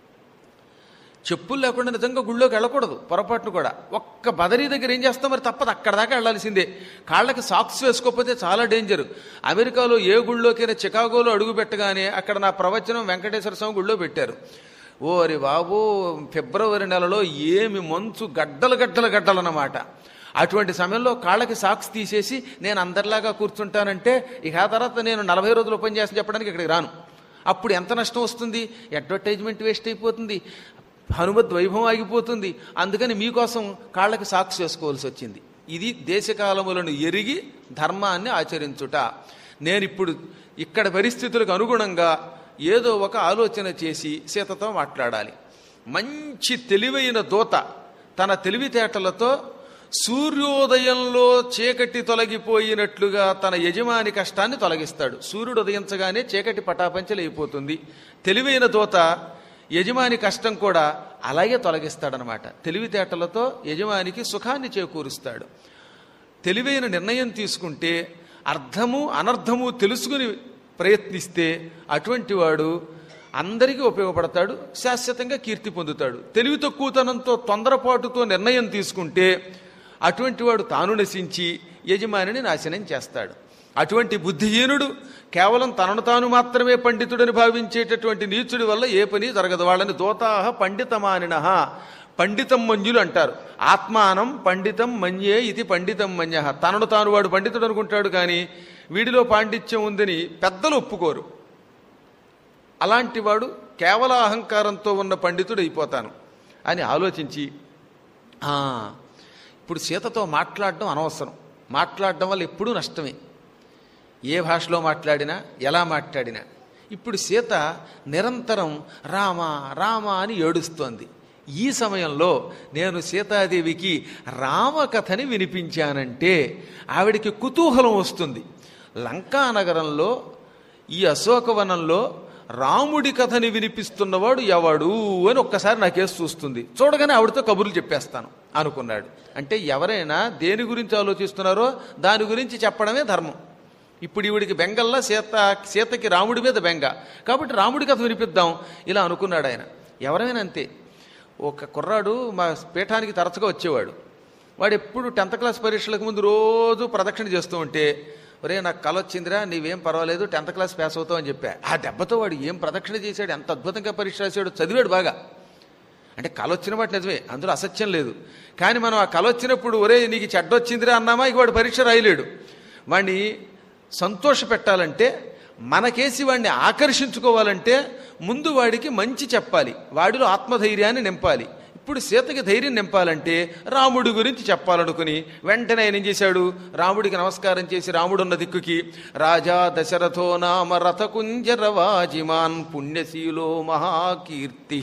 చెప్పులు లేకుండా నిజంగా గుళ్ళోకి వెళ్ళకూడదు పొరపాటును కూడా ఒక్క బదరీ దగ్గర ఏం చేస్తాం మరి తప్పదు అక్కడ దాకా వెళ్ళాల్సిందే కాళ్ళకి సాక్స్ వేసుకోకపోతే చాలా డేంజర్ అమెరికాలో ఏ గుళ్ళోకైనా చికాగోలో అడుగు పెట్టగానే అక్కడ నా ప్రవచనం వెంకటేశ్వర స్వామి గుళ్ళో పెట్టారు ఓరి బాబు ఫిబ్రవరి నెలలో ఏమి మంచు గడ్డలు గడ్డలు గడ్డలన్నమాట అటువంటి సమయంలో కాళ్ళకి సాక్స్ తీసేసి నేను అందరిలాగా కూర్చుంటానంటే ఇక ఆ తర్వాత నేను నలభై రోజులు ఓపెన్ చేసి చెప్పడానికి ఇక్కడికి రాను అప్పుడు ఎంత నష్టం వస్తుంది అడ్వర్టైజ్మెంట్ వేస్ట్ అయిపోతుంది హనుమత్ వైభవం ఆగిపోతుంది అందుకని మీకోసం కాళ్ళకి సాక్స్ వేసుకోవాల్సి వచ్చింది ఇది దేశకాలములను ఎరిగి ధర్మాన్ని ఆచరించుట నేను ఇప్పుడు ఇక్కడ పరిస్థితులకు అనుగుణంగా ఏదో ఒక ఆలోచన చేసి సీతతో మాట్లాడాలి మంచి తెలివైన దూత తన తెలివితేటలతో సూర్యోదయంలో చీకటి తొలగిపోయినట్లుగా తన యజమాని కష్టాన్ని తొలగిస్తాడు సూర్యుడు ఉదయించగానే చీకటి పటాపంచలైపోతుంది తెలివైన దూత యజమాని కష్టం కూడా అలాగే తొలగిస్తాడనమాట తెలివితేటలతో యజమానికి సుఖాన్ని చేకూరుస్తాడు తెలివైన నిర్ణయం తీసుకుంటే అర్థము అనర్థము తెలుసుకుని ప్రయత్నిస్తే అటువంటి వాడు అందరికీ ఉపయోగపడతాడు శాశ్వతంగా కీర్తి పొందుతాడు తెలివి తక్కువతనంతో తొందరపాటుతో నిర్ణయం తీసుకుంటే అటువంటి వాడు తాను నశించి యజమానిని నాశనం చేస్తాడు అటువంటి బుద్ధిహీనుడు కేవలం తనను తాను మాత్రమే పండితుడని భావించేటటువంటి నీచుడి వల్ల ఏ పని జరగదు వాళ్ళని దోతాహ పండితమానిన పండితం మంజులు అంటారు ఆత్మానం పండితం మన్యే ఇది పండితం మన్య తనను తాను వాడు పండితుడు అనుకుంటాడు కానీ వీడిలో పాండిత్యం ఉందని పెద్దలు ఒప్పుకోరు అలాంటి వాడు కేవల అహంకారంతో ఉన్న పండితుడు అయిపోతాను అని ఆలోచించి "ఆ, ఇప్పుడు సీతతో మాట్లాడడం అనవసరం మాట్లాడడం వల్ల ఎప్పుడూ నష్టమే ఏ భాషలో మాట్లాడినా ఎలా మాట్లాడినా ఇప్పుడు సీత నిరంతరం రామ రామ అని ఏడుస్తోంది ఈ సమయంలో నేను సీతాదేవికి రామకథని వినిపించానంటే ఆవిడికి కుతూహలం వస్తుంది లంకా నగరంలో ఈ అశోకవనంలో రాముడి కథని వినిపిస్తున్నవాడు ఎవడు అని ఒక్కసారి నాకేసి చూస్తుంది చూడగానే ఆవిడతో కబుర్లు చెప్పేస్తాను అనుకున్నాడు అంటే ఎవరైనా దేని గురించి ఆలోచిస్తున్నారో దాని గురించి చెప్పడమే ధర్మం ఇప్పుడు ఈవిడికి బెంగల్లా సీత సీతకి రాముడి మీద బెంగ కాబట్టి రాముడి కథ వినిపిద్దాం ఇలా అనుకున్నాడు ఆయన ఎవరైనా అంతే ఒక కుర్రాడు మా పీఠానికి తరచుగా వచ్చేవాడు వాడు ఎప్పుడు టెన్త్ క్లాస్ పరీక్షలకు ముందు రోజు ప్రదక్షిణ చేస్తూ ఉంటే ఒరే నాకు కల వచ్చిందిరా నీవేం పర్వాలేదు టెన్త్ క్లాస్ పాస్ అవుతావు అని చెప్పా ఆ దెబ్బతో వాడు ఏం ప్రదక్షిణ చేశాడు ఎంత అద్భుతంగా పరీక్ష రాశాడు చదివాడు బాగా అంటే కళ వచ్చిన వాటి నిజమే అందులో అసత్యం లేదు కానీ మనం ఆ కళ వచ్చినప్పుడు ఒరే నీకు చెడ్డ వచ్చిందిరా అన్నామా ఇక వాడు పరీక్ష రాయలేడు వాడిని సంతోష పెట్టాలంటే మనకేసి వాడిని ఆకర్షించుకోవాలంటే ముందు వాడికి మంచి చెప్పాలి వాడిలో ఆత్మధైర్యాన్ని నింపాలి ఇప్పుడు సీతకి ధైర్యం నింపాలంటే రాముడి గురించి చెప్పాలనుకుని వెంటనే ఆయన ఏం చేశాడు రాముడికి నమస్కారం చేసి రాముడున్న దిక్కుకి రాజా దశరథో నామ రథకుంజరవాజిమాన్ పుణ్యశీలో మహాకీర్తి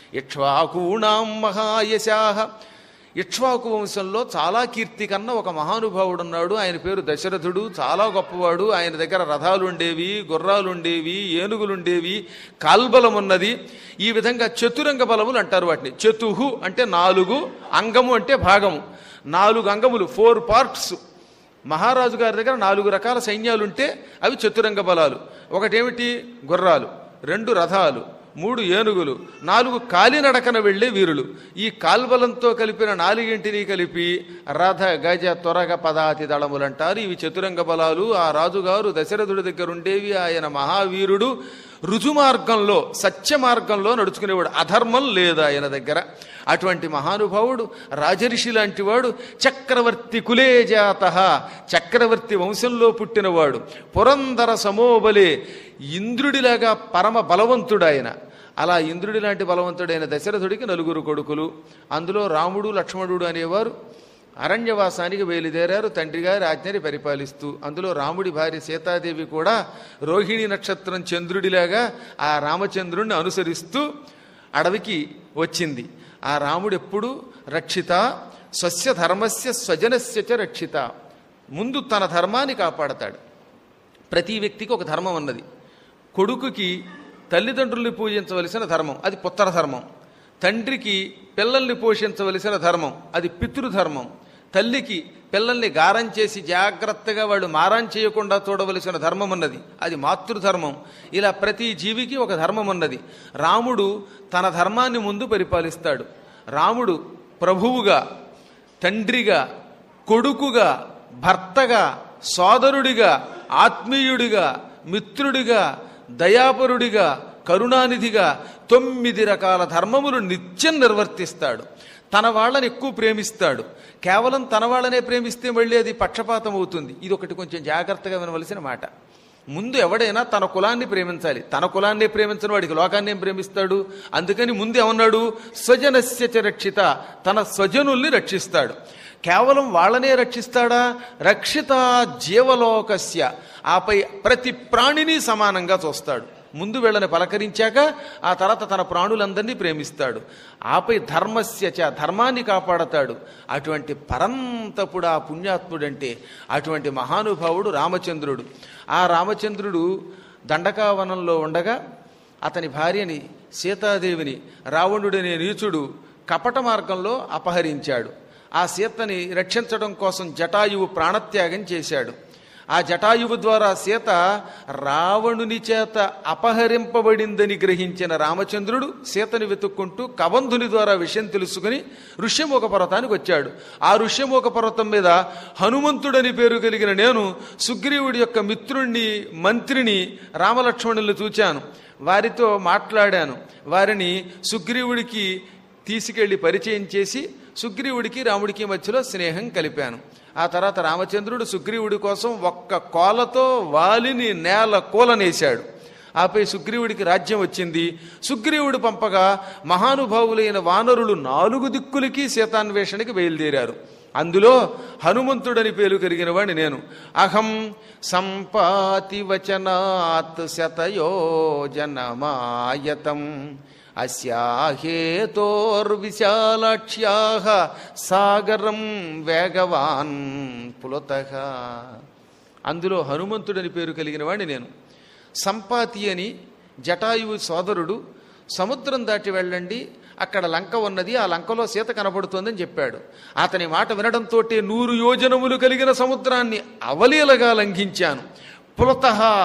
ఇక్ష్వాకూణాం మహాయశాహ ఇక్ష్వాకు వంశంలో చాలా కీర్తి కన్నా ఒక మహానుభావుడు ఉన్నాడు ఆయన పేరు దశరథుడు చాలా గొప్పవాడు ఆయన దగ్గర రథాలు ఉండేవి గుర్రాలు ఉండేవి ఏనుగులు ఉండేవి కాల్బలం ఉన్నది ఈ విధంగా చతురంగ బలములు అంటారు వాటిని చతుహు అంటే నాలుగు అంగము అంటే భాగము నాలుగు అంగములు ఫోర్ పార్ట్స్ మహారాజు గారి దగ్గర నాలుగు రకాల సైన్యాలు ఉంటే అవి చతురంగ బలాలు ఒకటేమిటి గుర్రాలు రెండు రథాలు మూడు ఏనుగులు నాలుగు కాలినడకన వెళ్ళే వీరులు ఈ కాల్బలంతో కలిపిన నాలుగింటిని కలిపి రథ గజ త్వరగ పదాతి దళములు అంటారు ఇవి చతురంగ బలాలు ఆ రాజుగారు దశరథుడి దగ్గర ఉండేవి ఆయన మహావీరుడు రుజు మార్గంలో సత్య మార్గంలో నడుచుకునేవాడు అధర్మం లేదు ఆయన దగ్గర అటువంటి మహానుభావుడు రాజరిషి లాంటి వాడు చక్రవర్తి కులే జాత చక్రవర్తి వంశంలో పుట్టినవాడు పురందర సమోబలే ఇంద్రుడిలాగా పరమ బలవంతుడాయన అలా ఇంద్రుడి లాంటి బలవంతుడైన దశరథుడికి నలుగురు కొడుకులు అందులో రాముడు లక్ష్మణుడు అనేవారు అరణ్యవాసానికి బయలుదేరారు తండ్రి గారి ఆజ్ఞని పరిపాలిస్తూ అందులో రాముడి భార్య సీతాదేవి కూడా రోహిణి నక్షత్రం చంద్రుడిలాగా ఆ రామచంద్రుణ్ణి అనుసరిస్తూ అడవికి వచ్చింది ఆ రాముడు ఎప్పుడు రక్షిత స్వస్య ధర్మస్య స్వజనస్య చ రక్షిత ముందు తన ధర్మాన్ని కాపాడతాడు ప్రతి వ్యక్తికి ఒక ధర్మం ఉన్నది కొడుకుకి తల్లిదండ్రుల్ని పూజించవలసిన ధర్మం అది పుత్ర ధర్మం తండ్రికి పిల్లల్ని పోషించవలసిన ధర్మం అది పితృధర్మం తల్లికి పిల్లల్ని గారం చేసి జాగ్రత్తగా వాళ్ళు మారం చేయకుండా చూడవలసిన ధర్మం ఉన్నది అది మాతృధర్మం ఇలా ప్రతి జీవికి ఒక ధర్మం ఉన్నది రాముడు తన ధర్మాన్ని ముందు పరిపాలిస్తాడు రాముడు ప్రభువుగా తండ్రిగా కొడుకుగా భర్తగా సోదరుడిగా ఆత్మీయుడిగా మిత్రుడిగా దయాపరుడిగా కరుణానిధిగా తొమ్మిది రకాల ధర్మములు నిత్యం నిర్వర్తిస్తాడు తన వాళ్ళని ఎక్కువ ప్రేమిస్తాడు కేవలం తన వాళ్ళనే ప్రేమిస్తే మళ్ళీ అది పక్షపాతం అవుతుంది ఇది ఒకటి కొంచెం జాగ్రత్తగా వినవలసిన మాట ముందు ఎవడైనా తన కులాన్ని ప్రేమించాలి తన కులాన్నే ప్రేమించిన వాడికి లోకాన్ని ఏం ప్రేమిస్తాడు అందుకని ముందు ఏమన్నాడు స్వజనస్య చ రక్షిత తన స్వజనుల్ని రక్షిస్తాడు కేవలం వాళ్ళనే రక్షిస్తాడా రక్షిత జీవలోకస్య ఆపై ప్రతి ప్రాణిని సమానంగా చూస్తాడు ముందు వీళ్ళని పలకరించాక ఆ తర్వాత తన ప్రాణులందరినీ ప్రేమిస్తాడు ఆపై ధర్మస్య చ ధర్మాన్ని కాపాడతాడు అటువంటి పరంతపుడు ఆ పుణ్యాత్ముడంటే అటువంటి మహానుభావుడు రామచంద్రుడు ఆ రామచంద్రుడు దండకావనంలో ఉండగా అతని భార్యని సీతాదేవిని రావణుడనే నీచుడు కపట మార్గంలో అపహరించాడు ఆ సీతని రక్షించడం కోసం జటాయువు ప్రాణత్యాగం చేశాడు ఆ జటాయువు ద్వారా సీత రావణుని చేత అపహరింపబడిందని గ్రహించిన రామచంద్రుడు సీతని వెతుక్కుంటూ కబంధుని ద్వారా విషయం తెలుసుకుని ఋష్యమూక పర్వతానికి వచ్చాడు ఆ ఋష్యమూక పర్వతం మీద హనుమంతుడని పేరు కలిగిన నేను సుగ్రీవుడి యొక్క మిత్రుణ్ణి మంత్రిని రామలక్ష్మణుల్ని చూచాను వారితో మాట్లాడాను వారిని సుగ్రీవుడికి తీసుకెళ్లి పరిచయం చేసి సుగ్రీవుడికి రాముడికి మధ్యలో స్నేహం కలిపాను ఆ తర్వాత రామచంద్రుడు సుగ్రీవుడి కోసం ఒక్క కోలతో వాలిని నేల కూలనేశాడు ఆపై సుగ్రీవుడికి రాజ్యం వచ్చింది సుగ్రీవుడు పంపగా మహానుభావులైన వానరులు నాలుగు దిక్కులకి సీతాన్వేషణకి బయలుదేరారు అందులో హనుమంతుడని పేరు కలిగిన వాడిని నేను అహం సంపాతి వచనాత్ శతయోజనమాయతం అస్యాహేతోర్విశాలాక్ష్యా సాగరం వేగవాన్ పులత అందులో హనుమంతుడని పేరు కలిగిన వాడిని నేను సంపాతి అని జటాయువు సోదరుడు సముద్రం దాటి వెళ్ళండి అక్కడ లంక ఉన్నది ఆ లంకలో సీత కనపడుతోందని చెప్పాడు అతని మాట వినడంతో నూరు యోజనములు కలిగిన సముద్రాన్ని అవలీలగా లంఘించాను పులత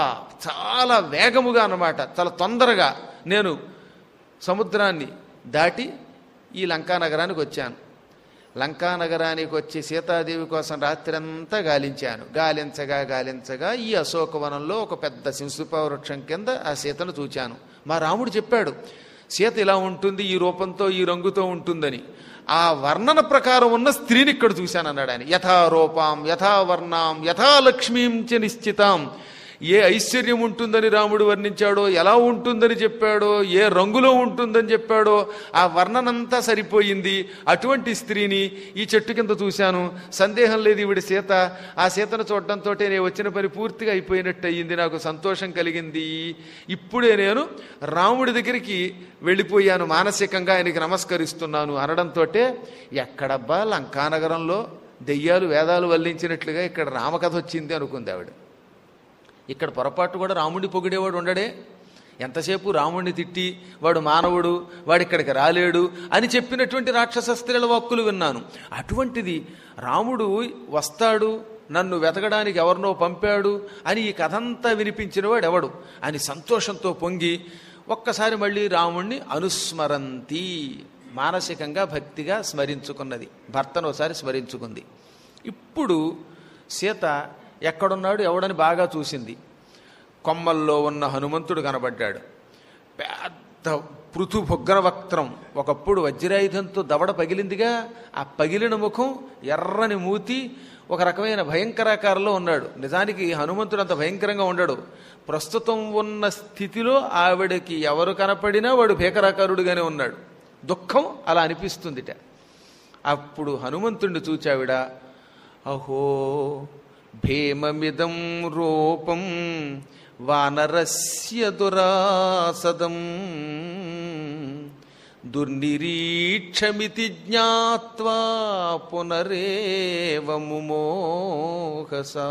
చాలా వేగముగా అన్నమాట చాలా తొందరగా నేను సముద్రాన్ని దాటి ఈ లంకా నగరానికి వచ్చాను లంకా నగరానికి వచ్చి సీతాదేవి కోసం రాత్రంతా గాలించాను గాలించగా గాలించగా ఈ అశోకవనంలో ఒక పెద్ద సింసుప వృక్షం కింద ఆ సీతను చూచాను మా రాముడు చెప్పాడు సీత ఇలా ఉంటుంది ఈ రూపంతో ఈ రంగుతో ఉంటుందని ఆ వర్ణన ప్రకారం ఉన్న స్త్రీని ఇక్కడ చూశాను అన్నాడు ఆయన యథా రూపాం యథా వర్ణాం యథా లక్ష్మీం చ నిశ్చితాం ఏ ఐశ్వర్యం ఉంటుందని రాముడు వర్ణించాడో ఎలా ఉంటుందని చెప్పాడో ఏ రంగులో ఉంటుందని చెప్పాడో ఆ వర్ణనంతా సరిపోయింది అటువంటి స్త్రీని ఈ చెట్టు కింద చూశాను సందేహం లేదు ఈవిడ సీత ఆ సీతను చూడడంతో నేను వచ్చిన పని పూర్తిగా అయిపోయినట్టు అయ్యింది నాకు సంతోషం కలిగింది ఇప్పుడే నేను రాముడి దగ్గరికి వెళ్ళిపోయాను మానసికంగా ఆయనకి నమస్కరిస్తున్నాను అనడంతో ఎక్కడబ్బా లంకానగరంలో దెయ్యాలు వేదాలు వల్లించినట్లుగా ఇక్కడ రామకథ వచ్చింది అనుకుంది ఆవిడ ఇక్కడ పొరపాటు కూడా రాముడిని పొగిడేవాడు ఉండడే ఎంతసేపు రాముడిని తిట్టి వాడు మానవుడు వాడు ఇక్కడికి రాలేడు అని చెప్పినటువంటి రాక్షస స్త్రీల వాక్కులు విన్నాను అటువంటిది రాముడు వస్తాడు నన్ను వెతకడానికి ఎవరినో పంపాడు అని ఈ కథంతా వినిపించినవాడు ఎవడు అని సంతోషంతో పొంగి ఒక్కసారి మళ్ళీ రాముణ్ణి అనుస్మరంతి మానసికంగా భక్తిగా స్మరించుకున్నది భర్తను ఒకసారి స్మరించుకుంది ఇప్పుడు సీత ఎక్కడున్నాడు ఎవడని బాగా చూసింది కొమ్మల్లో ఉన్న హనుమంతుడు కనబడ్డాడు పెద్ద పృథు వక్రం ఒకప్పుడు వజ్రాయుధంతో దవడ పగిలిందిగా ఆ పగిలిన ముఖం ఎర్రని మూతి ఒక రకమైన భయంకరాకారంలో ఉన్నాడు నిజానికి హనుమంతుడు అంత భయంకరంగా ఉండడు ప్రస్తుతం ఉన్న స్థితిలో ఆవిడకి ఎవరు కనపడినా వాడు భీకరాకారుడుగానే ఉన్నాడు దుఃఖం అలా అనిపిస్తుందిట అప్పుడు హనుమంతుడిని చూచావిడ అహో భీమమిదం రూపం వానరస్య దురాసదం దుర్నిరీక్షమితి జ్ఞాత్వా పునరేవ ముమోహసా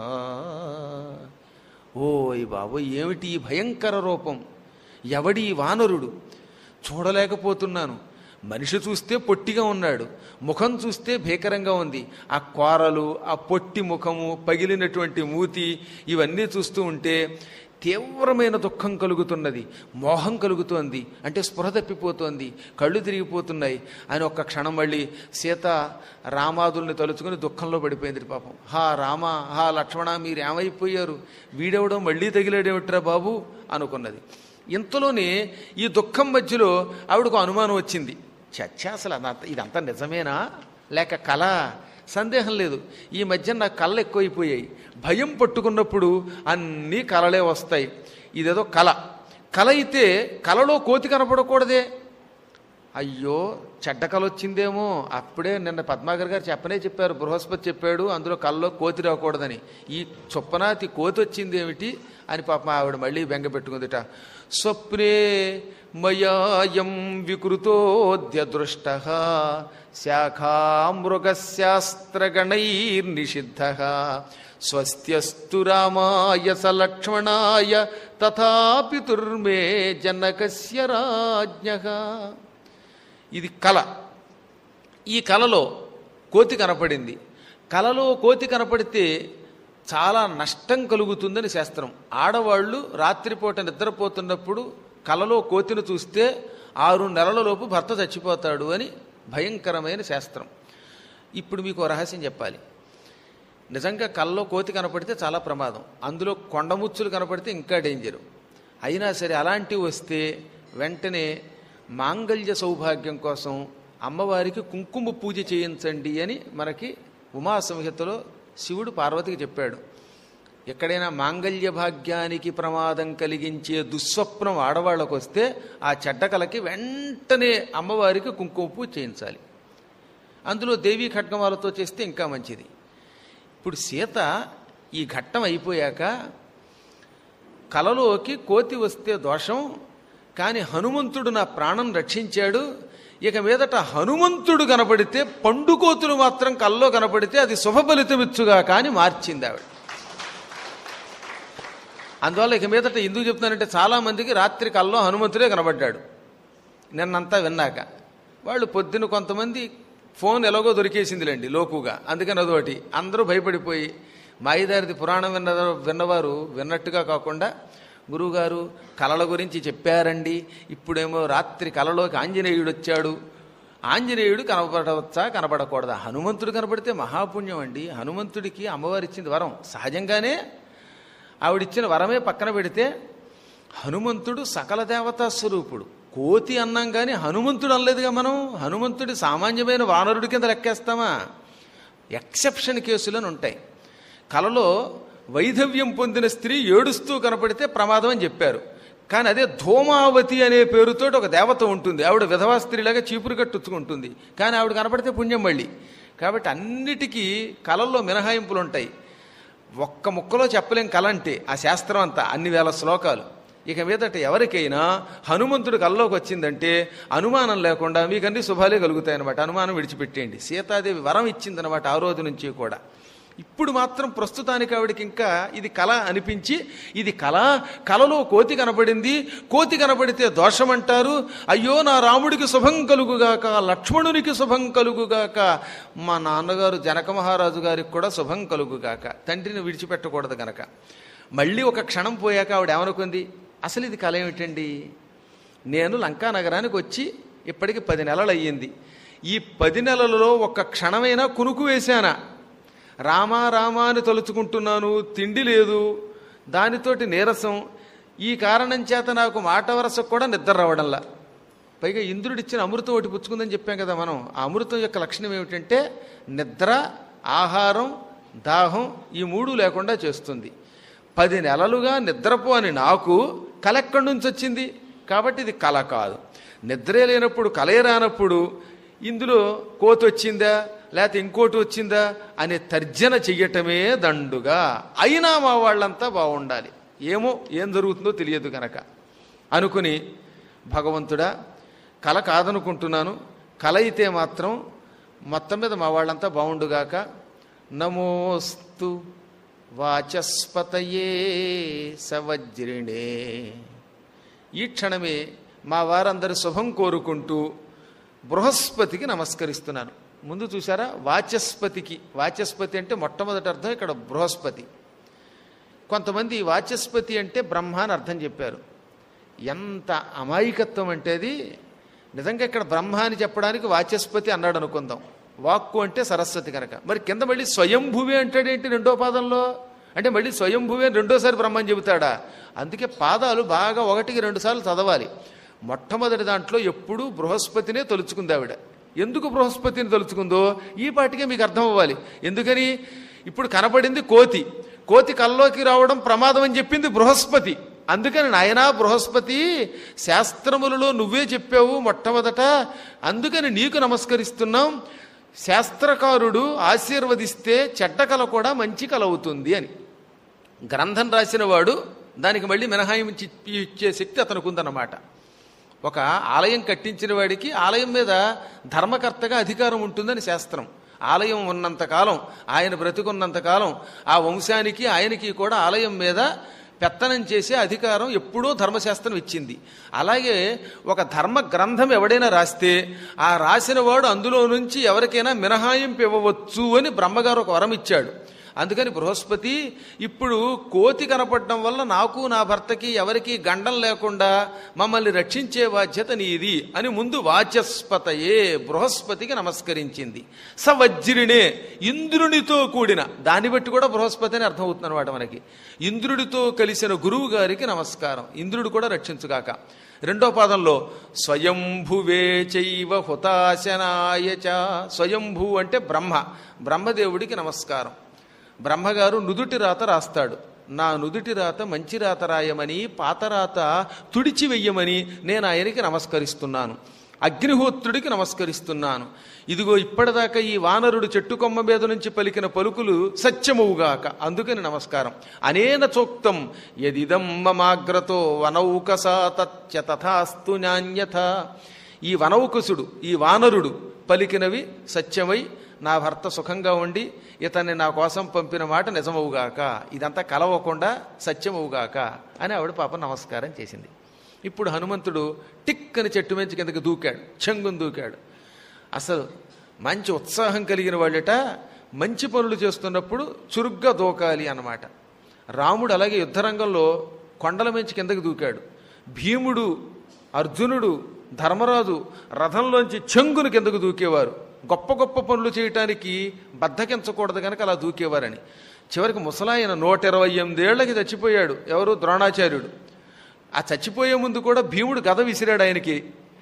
ఓయ్ బాబు ఏమిటి ఈ భయంకర రూపం ఎవడి ఈ వానరుడు చూడలేకపోతున్నాను మనిషి చూస్తే పొట్టిగా ఉన్నాడు ముఖం చూస్తే భీకరంగా ఉంది ఆ కోరలు ఆ పొట్టి ముఖము పగిలినటువంటి మూతి ఇవన్నీ చూస్తూ ఉంటే తీవ్రమైన దుఃఖం కలుగుతున్నది మోహం కలుగుతోంది అంటే స్పృహ తప్పిపోతోంది కళ్ళు తిరిగిపోతున్నాయి అని ఒక్క క్షణం మళ్ళీ సీత రామాదుల్ని తలుచుకుని దుఃఖంలో పడిపోయింది పాపం హా రామ హా లక్ష్మణ మీరు ఏమైపోయారు వీడెవడం మళ్ళీ తగిలాడేమిట్రా బాబు అనుకున్నది ఇంతలోనే ఈ దుఃఖం మధ్యలో ఆవిడకు అనుమానం వచ్చింది చచ్చా అసలు అదంతా- ఇదంతా నిజమేనా లేక కళ సందేహం లేదు ఈ మధ్య నాకు కళ్ళు ఎక్కువైపోయాయి భయం పట్టుకున్నప్పుడు అన్నీ కలలే వస్తాయి ఇదేదో కళ కళ అయితే కళలో కోతి కనపడకూడదే అయ్యో చెడ్డ కళ వచ్చిందేమో అప్పుడే నిన్న పద్మాగర్ గారు చెప్పనే చెప్పారు బృహస్పతి చెప్పాడు అందులో కళ్ళలో కోతి రాకూడదని ఈ చొప్పనాతి కోతి వచ్చింది ఏమిటి అని పాపం ఆవిడ మళ్ళీ బెంగ పెట్టుకుందిట స్వప్నే మయాయం వికృతోద్య దృష్ట శాఖామృగశాస్త్రగణైర్నిషిద్ధ స్వస్త్యస్తు రామాయ స లక్ష్మణాయ తథాపితుర్మే జనకస్య రాజ్ఞ ఇది కళ ఈ కళలో కోతి కనపడింది కళలో కోతి కనపడితే చాలా నష్టం కలుగుతుందని శాస్త్రం ఆడవాళ్ళు రాత్రిపూట నిద్రపోతున్నప్పుడు కలలో కోతిని చూస్తే ఆరు నెలలలోపు భర్త చచ్చిపోతాడు అని భయంకరమైన శాస్త్రం ఇప్పుడు మీకు ఓ రహస్యం చెప్పాలి నిజంగా కల్లో కోతి కనపడితే చాలా ప్రమాదం అందులో కొండముచ్చులు కనపడితే ఇంకా డేంజరు అయినా సరే అలాంటివి వస్తే వెంటనే మాంగళ్య సౌభాగ్యం కోసం అమ్మవారికి కుంకుమ పూజ చేయించండి అని మనకి ఉమా సంహితలో శివుడు పార్వతికి చెప్పాడు ఎక్కడైనా మాంగళ్య భాగ్యానికి ప్రమాదం కలిగించే దుస్వప్నం ఆడవాళ్ళకు వస్తే ఆ చెడ్డకలకి వెంటనే అమ్మవారికి కుంకుమ పూజ చేయించాలి అందులో దేవీ ఖడ్గమాలతో చేస్తే ఇంకా మంచిది ఇప్పుడు సీత ఈ ఘట్టం అయిపోయాక కలలోకి కోతి వస్తే దోషం కానీ హనుమంతుడు నా ప్రాణం రక్షించాడు ఇక మీదట హనుమంతుడు కనపడితే పండుకోతులు మాత్రం కల్లో కనపడితే అది శుభ ఫలితమిచ్చుగా కానీ మార్చింది ఆవిడ అందువల్ల ఇక మీదట ఎందుకు చెప్తున్నానంటే చాలామందికి రాత్రి కల్లో హనుమంతుడే కనబడ్డాడు నిన్నంతా విన్నాక వాళ్ళు పొద్దున కొంతమంది ఫోన్ ఎలాగో దొరికేసిందిలేండి లోకుగా అందుకని అదొకటి అందరూ భయపడిపోయి మాయిదారిది పురాణం విన్న విన్నవారు విన్నట్టుగా కాకుండా గురువుగారు కళల గురించి చెప్పారండి ఇప్పుడేమో రాత్రి కళలోకి ఆంజనేయుడు వచ్చాడు ఆంజనేయుడు కనపడవచ్చా కనపడకూడదా హనుమంతుడు కనపడితే మహాపుణ్యం అండి హనుమంతుడికి అమ్మవారు ఇచ్చింది వరం సహజంగానే ఆవిడిచ్చిన వరమే పక్కన పెడితే హనుమంతుడు సకల దేవతా స్వరూపుడు కోతి అన్నాం కానీ హనుమంతుడు అనలేదుగా మనం హనుమంతుడి సామాన్యమైన వానరుడి కింద లెక్కేస్తామా ఎక్సెప్షన్ కేసులను ఉంటాయి కలలో వైధవ్యం పొందిన స్త్రీ ఏడుస్తూ కనపడితే ప్రమాదం అని చెప్పారు కానీ అదే ధూమావతి అనే పేరుతో ఒక దేవత ఉంటుంది ఆవిడ విధవా స్త్రీలాగా చీపురు కట్టుచ్చుకుంటుంది కానీ ఆవిడ కనపడితే పుణ్యం మళ్ళీ కాబట్టి అన్నిటికీ కళల్లో మినహాయింపులు ఉంటాయి ఒక్క ముక్కలో చెప్పలేం కళ అంటే ఆ శాస్త్రం అంతా అన్ని వేల శ్లోకాలు ఇక మీదట ఎవరికైనా హనుమంతుడు కల్లోకి వచ్చిందంటే అనుమానం లేకుండా మీకు అన్ని శుభాలే కలుగుతాయన్నమాట అనుమానం విడిచిపెట్టేయండి సీతాదేవి వరం ఇచ్చిందనమాట ఆ రోజు నుంచి కూడా ఇప్పుడు మాత్రం ప్రస్తుతానికి ఆవిడకి ఇంకా ఇది కళ అనిపించి ఇది కళ కళలో కోతి కనపడింది కోతి కనపడితే దోషం అంటారు అయ్యో నా రాముడికి శుభం కలుగుగాక లక్ష్మణునికి శుభం కలుగుగాక మా నాన్నగారు జనక మహారాజు గారికి కూడా శుభం కలుగుగాక తండ్రిని విడిచిపెట్టకూడదు గనక మళ్ళీ ఒక క్షణం పోయాక ఆవిడ ఏమనుకుంది అసలు ఇది కళ ఏమిటండి నేను లంకా నగరానికి వచ్చి ఇప్పటికి పది నెలలు అయ్యింది ఈ పది నెలలలో ఒక్క క్షణమైనా కునుకు వేశానా రామా రామా అని తలుచుకుంటున్నాను తిండి లేదు దానితోటి నీరసం ఈ కారణం చేత నాకు మాట వరసకు కూడా నిద్ర రావడంలా పైగా ఇంద్రుడిచ్చిన అమృతం ఒకటి పుచ్చుకుందని చెప్పాం కదా మనం ఆ అమృతం యొక్క లక్షణం ఏమిటంటే నిద్ర ఆహారం దాహం ఈ మూడు లేకుండా చేస్తుంది పది నెలలుగా నిద్రపో అని నాకు కల ఎక్కడి నుంచి వచ్చింది కాబట్టి ఇది కళ కాదు నిద్రే లేనప్పుడు కలే రానప్పుడు ఇందులో కోతి వచ్చిందా లేకపోతే ఇంకోటి వచ్చిందా అనే తర్జన చెయ్యటమే దండుగా అయినా మా వాళ్ళంతా బాగుండాలి ఏమో ఏం జరుగుతుందో తెలియదు కనుక అనుకుని భగవంతుడా కల కాదనుకుంటున్నాను కల అయితే మాత్రం మొత్తం మీద మా వాళ్ళంతా బాగుండుగాక నమోస్తు వాచస్పతయే సవజ్రిణే ఈ క్షణమే మా వారందరి శుభం కోరుకుంటూ బృహస్పతికి నమస్కరిస్తున్నాను ముందు చూసారా వాచస్పతికి వాచస్పతి అంటే మొట్టమొదటి అర్థం ఇక్కడ బృహస్పతి కొంతమంది వాచస్పతి అంటే బ్రహ్మ అని అర్థం చెప్పారు ఎంత అమాయకత్వం అంటే అది నిజంగా ఇక్కడ బ్రహ్మ అని చెప్పడానికి వాచస్పతి అన్నాడు అనుకుందాం వాక్కు అంటే సరస్వతి కనుక మరి కింద మళ్ళీ స్వయంభువే అంటాడేంటి రెండో పాదంలో అంటే మళ్ళీ స్వయంభువే అని రెండోసారి బ్రహ్మని చెబుతాడా అందుకే పాదాలు బాగా ఒకటికి రెండు సార్లు చదవాలి మొట్టమొదటి దాంట్లో ఎప్పుడూ బృహస్పతినే తలుచుకుంది ఆవిడ ఎందుకు బృహస్పతిని తలుచుకుందో ఈ పాటికే మీకు అర్థం అవ్వాలి ఎందుకని ఇప్పుడు కనపడింది కోతి కోతి కల్లోకి రావడం ప్రమాదం అని చెప్పింది బృహస్పతి అందుకని నాయనా బృహస్పతి శాస్త్రములలో నువ్వే చెప్పావు మొట్టమొదట అందుకని నీకు నమస్కరిస్తున్నాం శాస్త్రకారుడు ఆశీర్వదిస్తే చెడ్డ కల కూడా మంచి కల అవుతుంది అని గ్రంథం రాసిన వాడు దానికి మళ్ళీ మినహాయించి ఇచ్చే శక్తి అతనికి ఉందన్నమాట ఒక ఆలయం కట్టించిన వాడికి ఆలయం మీద ధర్మకర్తగా అధికారం ఉంటుందని శాస్త్రం ఆలయం ఉన్నంతకాలం ఆయన బ్రతికున్నంతకాలం ఆ వంశానికి ఆయనకి కూడా ఆలయం మీద పెత్తనం చేసే అధికారం ఎప్పుడూ ధర్మశాస్త్రం ఇచ్చింది అలాగే ఒక ధర్మ గ్రంథం ఎవడైనా రాస్తే ఆ రాసిన వాడు అందులో నుంచి ఎవరికైనా మినహాయింపు ఇవ్వవచ్చు అని బ్రహ్మగారు ఒక వరం ఇచ్చాడు అందుకని బృహస్పతి ఇప్పుడు కోతి కనపడడం వల్ల నాకు నా భర్తకి ఎవరికి గండం లేకుండా మమ్మల్ని రక్షించే బాధ్యత నీది అని ముందు వాచస్పతయే బృహస్పతికి నమస్కరించింది సవజ్రినే ఇంద్రునితో కూడిన దాన్ని బట్టి కూడా బృహస్పతి అని అర్థమవుతుంది అనమాట మనకి ఇంద్రుడితో కలిసిన గురువు గారికి నమస్కారం ఇంద్రుడు కూడా రక్షించుగాక రెండో పాదంలో స్వయంభువే చైవ హుతాశనాయ చ స్వయంభూ అంటే బ్రహ్మ బ్రహ్మదేవుడికి నమస్కారం బ్రహ్మగారు నుదుటి రాత రాస్తాడు నా నుదుటి రాత మంచి రాత రాయమని పాత రాత తుడిచి వెయ్యమని నేను ఆయనకి నమస్కరిస్తున్నాను అగ్నిహోత్రుడికి నమస్కరిస్తున్నాను ఇదిగో ఇప్పటిదాకా ఈ వానరుడు చెట్టు కొమ్మ మీద నుంచి పలికిన పలుకులు సత్యమవుగాక అందుకని నమస్కారం అనేన చోక్తం యదిదం మమాగ్రతో వనౌకసా తత్య తథాస్తు నాణ్యత ఈ వనౌకసుడు ఈ వానరుడు పలికినవి సత్యమై నా భర్త సుఖంగా ఉండి ఇతన్ని నా కోసం పంపిన మాట నిజమవుగాక ఇదంతా కలవకుండా సత్యమవుగాక అని ఆవిడ పాప నమస్కారం చేసింది ఇప్పుడు హనుమంతుడు టిక్ అని చెట్టు మించి కిందకి దూకాడు చెంగుని దూకాడు అసలు మంచి ఉత్సాహం కలిగిన వాళ్ళట మంచి పనులు చేస్తున్నప్పుడు చురుగ్గా దూకాలి అన్నమాట రాముడు అలాగే యుద్ధరంగంలో కొండల మించి కిందకి దూకాడు భీముడు అర్జునుడు ధర్మరాజు రథంలోంచి చెంగును కిందకు దూకేవారు గొప్ప గొప్ప పనులు చేయటానికి బద్దకించకూడదు కనుక అలా దూకేవారని చివరికి ముసలాయన నూట ఇరవై ఎనిమిదేళ్లకి చచ్చిపోయాడు ఎవరు ద్రోణాచార్యుడు ఆ చచ్చిపోయే ముందు కూడా భీముడు గద విసిరాడు ఆయనకి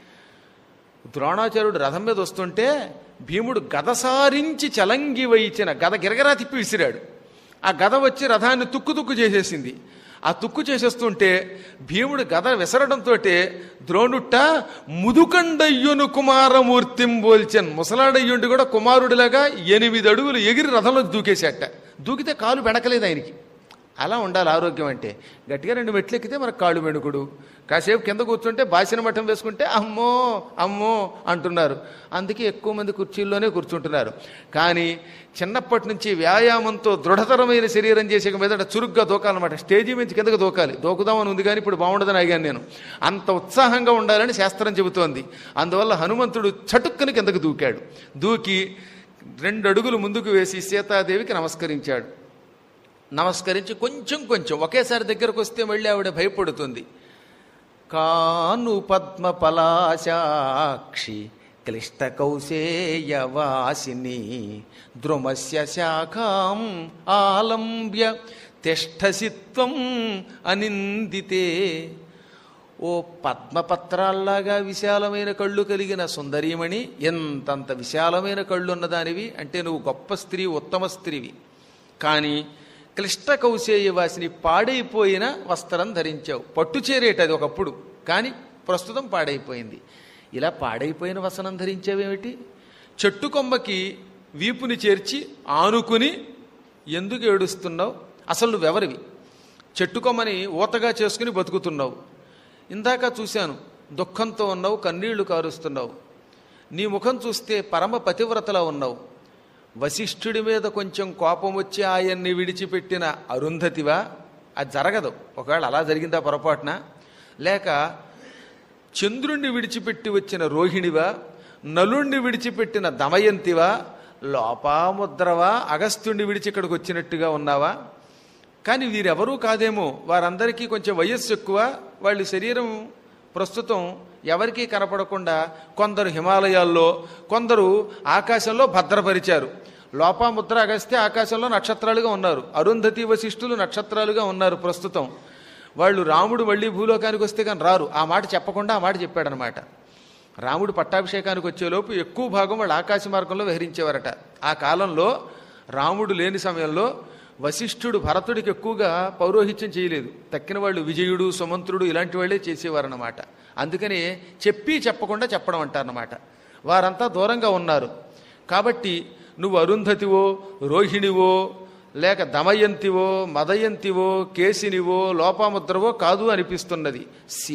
ద్రోణాచార్యుడు రథం మీద వస్తుంటే భీముడు గద సారించి చలంగి వైచిన గద గిరగరా తిప్పి విసిరాడు ఆ గద వచ్చి రథాన్ని తుక్కు తుక్కు చేసేసింది ఆ తుక్కు చేసేస్తుంటే భీముడు గద విసరడంతో ద్రోణుట్ట ముదుకండయ్యును కుమారమూర్తిం బోల్చెన్ ముసలాడయ్యుండి కూడా కుమారుడిలాగా ఎనిమిది అడుగులు ఎగిరి రథంలో దూకేసేట దూకితే కాలు వెనకలేదు ఆయనకి అలా ఉండాలి ఆరోగ్యం అంటే గట్టిగా రెండు మెట్లు ఎక్కితే మనకు కాళ్ళు వెనుకుడు కాసేపు కింద కూర్చుంటే బాసిన మఠం వేసుకుంటే అమ్మో అమ్మో అంటున్నారు అందుకే ఎక్కువ మంది కుర్చీల్లోనే కూర్చుంటున్నారు కానీ చిన్నప్పటి నుంచి వ్యాయామంతో దృఢతరమైన శరీరం చేసే మీద చురుగ్గా దూకాలన్నమాట స్టేజీ నుంచి కిందకు దూకాలి దూకుదామని ఉంది కానీ ఇప్పుడు బాగుండదని అడిగాను నేను అంత ఉత్సాహంగా ఉండాలని శాస్త్రం చెబుతోంది అందువల్ల హనుమంతుడు చటుక్కని కిందకు దూకాడు దూకి రెండు అడుగులు ముందుకు వేసి సీతాదేవికి నమస్కరించాడు నమస్కరించి కొంచెం కొంచెం ఒకేసారి దగ్గరకు వస్తే మళ్ళీ ఆవిడ భయపడుతుంది కాను పద్మ పలాశాక్షి క్లిష్ట కౌశేయవాసిని ద్రుమస్య శాఖాం ఆలంబ్య తిష్టసిత్వం అనిందితే ఓ పద్మపత్రాల్లాగా విశాలమైన కళ్ళు కలిగిన సుందరీమణి ఎంతంత విశాలమైన కళ్ళు ఉన్నదానివి అంటే నువ్వు గొప్ప స్త్రీ ఉత్తమ స్త్రీవి కానీ క్లిష్ట కౌశేయవాసిని పాడైపోయిన వస్త్రం ధరించావు పట్టు చేరేట అది ఒకప్పుడు కానీ ప్రస్తుతం పాడైపోయింది ఇలా పాడైపోయిన వసనం ధరించావేమిటి చెట్టు కొమ్మకి వీపుని చేర్చి ఆనుకుని ఎందుకు ఏడుస్తున్నావు అసలు నువ్వెవరివి చెట్టు కొమ్మని ఊతగా చేసుకుని బతుకుతున్నావు ఇందాక చూశాను దుఃఖంతో ఉన్నావు కన్నీళ్లు కారుస్తున్నావు నీ ముఖం చూస్తే పరమ పతివ్రతలా ఉన్నావు వశిష్ఠుడి మీద కొంచెం కోపం వచ్చి ఆయన్ని విడిచిపెట్టిన అరుంధతివా అది జరగదు ఒకవేళ అలా జరిగిందా పొరపాటున లేక చంద్రుణ్ణి విడిచిపెట్టి వచ్చిన రోహిణివా నలుణ్ణి విడిచిపెట్టిన దమయంతివా లోపాముద్రవా అగస్త్యుణ్ణి విడిచి ఇక్కడికి వచ్చినట్టుగా ఉన్నావా కానీ వీరెవరూ కాదేమో వారందరికీ కొంచెం వయస్సు ఎక్కువ వాళ్ళ శరీరం ప్రస్తుతం ఎవరికీ కనపడకుండా కొందరు హిమాలయాల్లో కొందరు ఆకాశంలో భద్రపరిచారు లోపాముద్ర అగస్త్య ఆకాశంలో నక్షత్రాలుగా ఉన్నారు అరుంధతి వశిష్ఠులు నక్షత్రాలుగా ఉన్నారు ప్రస్తుతం వాళ్ళు రాముడు మళ్ళీ భూలోకానికి వస్తే కానీ రారు ఆ మాట చెప్పకుండా ఆ మాట చెప్పాడనమాట రాముడు పట్టాభిషేకానికి వచ్చేలోపు ఎక్కువ భాగం వాళ్ళు ఆకాశ మార్గంలో విహరించేవారట ఆ కాలంలో రాముడు లేని సమయంలో వశిష్ఠుడు భరతుడికి ఎక్కువగా పౌరోహిత్యం చేయలేదు తక్కిన వాళ్ళు విజయుడు సుమంత్రుడు ఇలాంటి వాళ్ళే చేసేవారన్నమాట అందుకని చెప్పి చెప్పకుండా చెప్పడం అంటారన్నమాట వారంతా దూరంగా ఉన్నారు కాబట్టి నువ్వు అరుంధతివో రోహిణివో లేక దమయంతివో మదయంతివో కేసినివో లోపాముద్రవో కాదు అనిపిస్తున్నది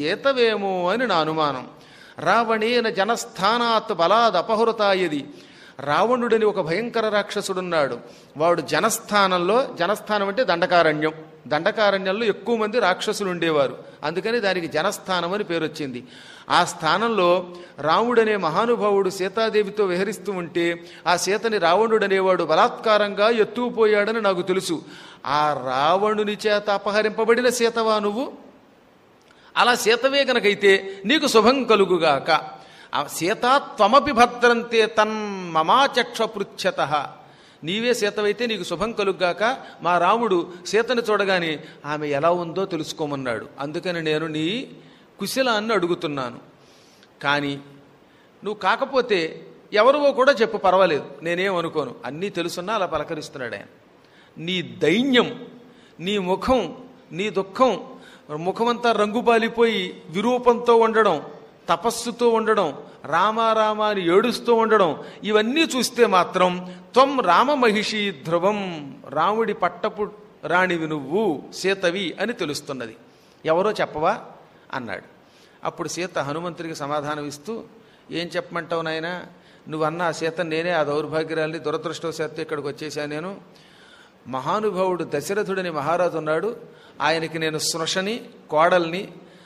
సీతవేమో అని నా అనుమానం రావణేన జనస్థానాత్ బలాద్ అపహృతాయది రావణుడని ఒక భయంకర రాక్షసుడున్నాడు వాడు జనస్థానంలో జనస్థానం అంటే దండకారణ్యం దండకారణ్యంలో ఎక్కువ మంది రాక్షసులు ఉండేవారు అందుకని దానికి జనస్థానం అని పేరు వచ్చింది ఆ స్థానంలో రాముడనే మహానుభావుడు సీతాదేవితో విహరిస్తూ ఉంటే ఆ సీతని రావణుడనేవాడు బలాత్కారంగా ఎత్తుకుపోయాడని నాకు తెలుసు ఆ రావణుని చేత అపహరింపబడిన సీతవా నువ్వు అలా సీతవే గనకైతే నీకు శుభం కలుగుగాక ఆ సీతా త్వమపి భద్రంతే తన్మమాచక్ష పృచ్ఛత నీవే సీతవైతే నీకు శుభం కలుగ్గాక మా రాముడు సీతను చూడగానే ఆమె ఎలా ఉందో తెలుసుకోమన్నాడు అందుకని నేను నీ కుశలాన్ని అడుగుతున్నాను కానీ నువ్వు కాకపోతే ఎవరివో కూడా చెప్పు పర్వాలేదు నేనేం అనుకోను అన్నీ తెలుసున్నా అలా పలకరిస్తున్నాడు ఆయన నీ దైన్యం నీ ముఖం నీ దుఃఖం ముఖమంతా రంగుబాలిపోయి విరూపంతో ఉండడం తపస్సుతో ఉండడం రామారామ అని ఏడుస్తూ ఉండడం ఇవన్నీ చూస్తే మాత్రం త్వం రామమహిషి ధ్రువం రాముడి పట్టపు రాణివి నువ్వు సీతవి అని తెలుస్తున్నది ఎవరో చెప్పవా అన్నాడు అప్పుడు సీత హనుమంతుడికి సమాధానం ఇస్తూ ఏం చెప్పమంటావు నాయనా నువ్వన్న ఆ సీత నేనే ఆ దౌర్భాగ్యరాల్ని దురదృష్టవశాత్తు ఇక్కడికి వచ్చేసాను నేను మహానుభావుడు దశరథుడని మహారాజు ఉన్నాడు ఆయనకి నేను సృషని కోడల్ని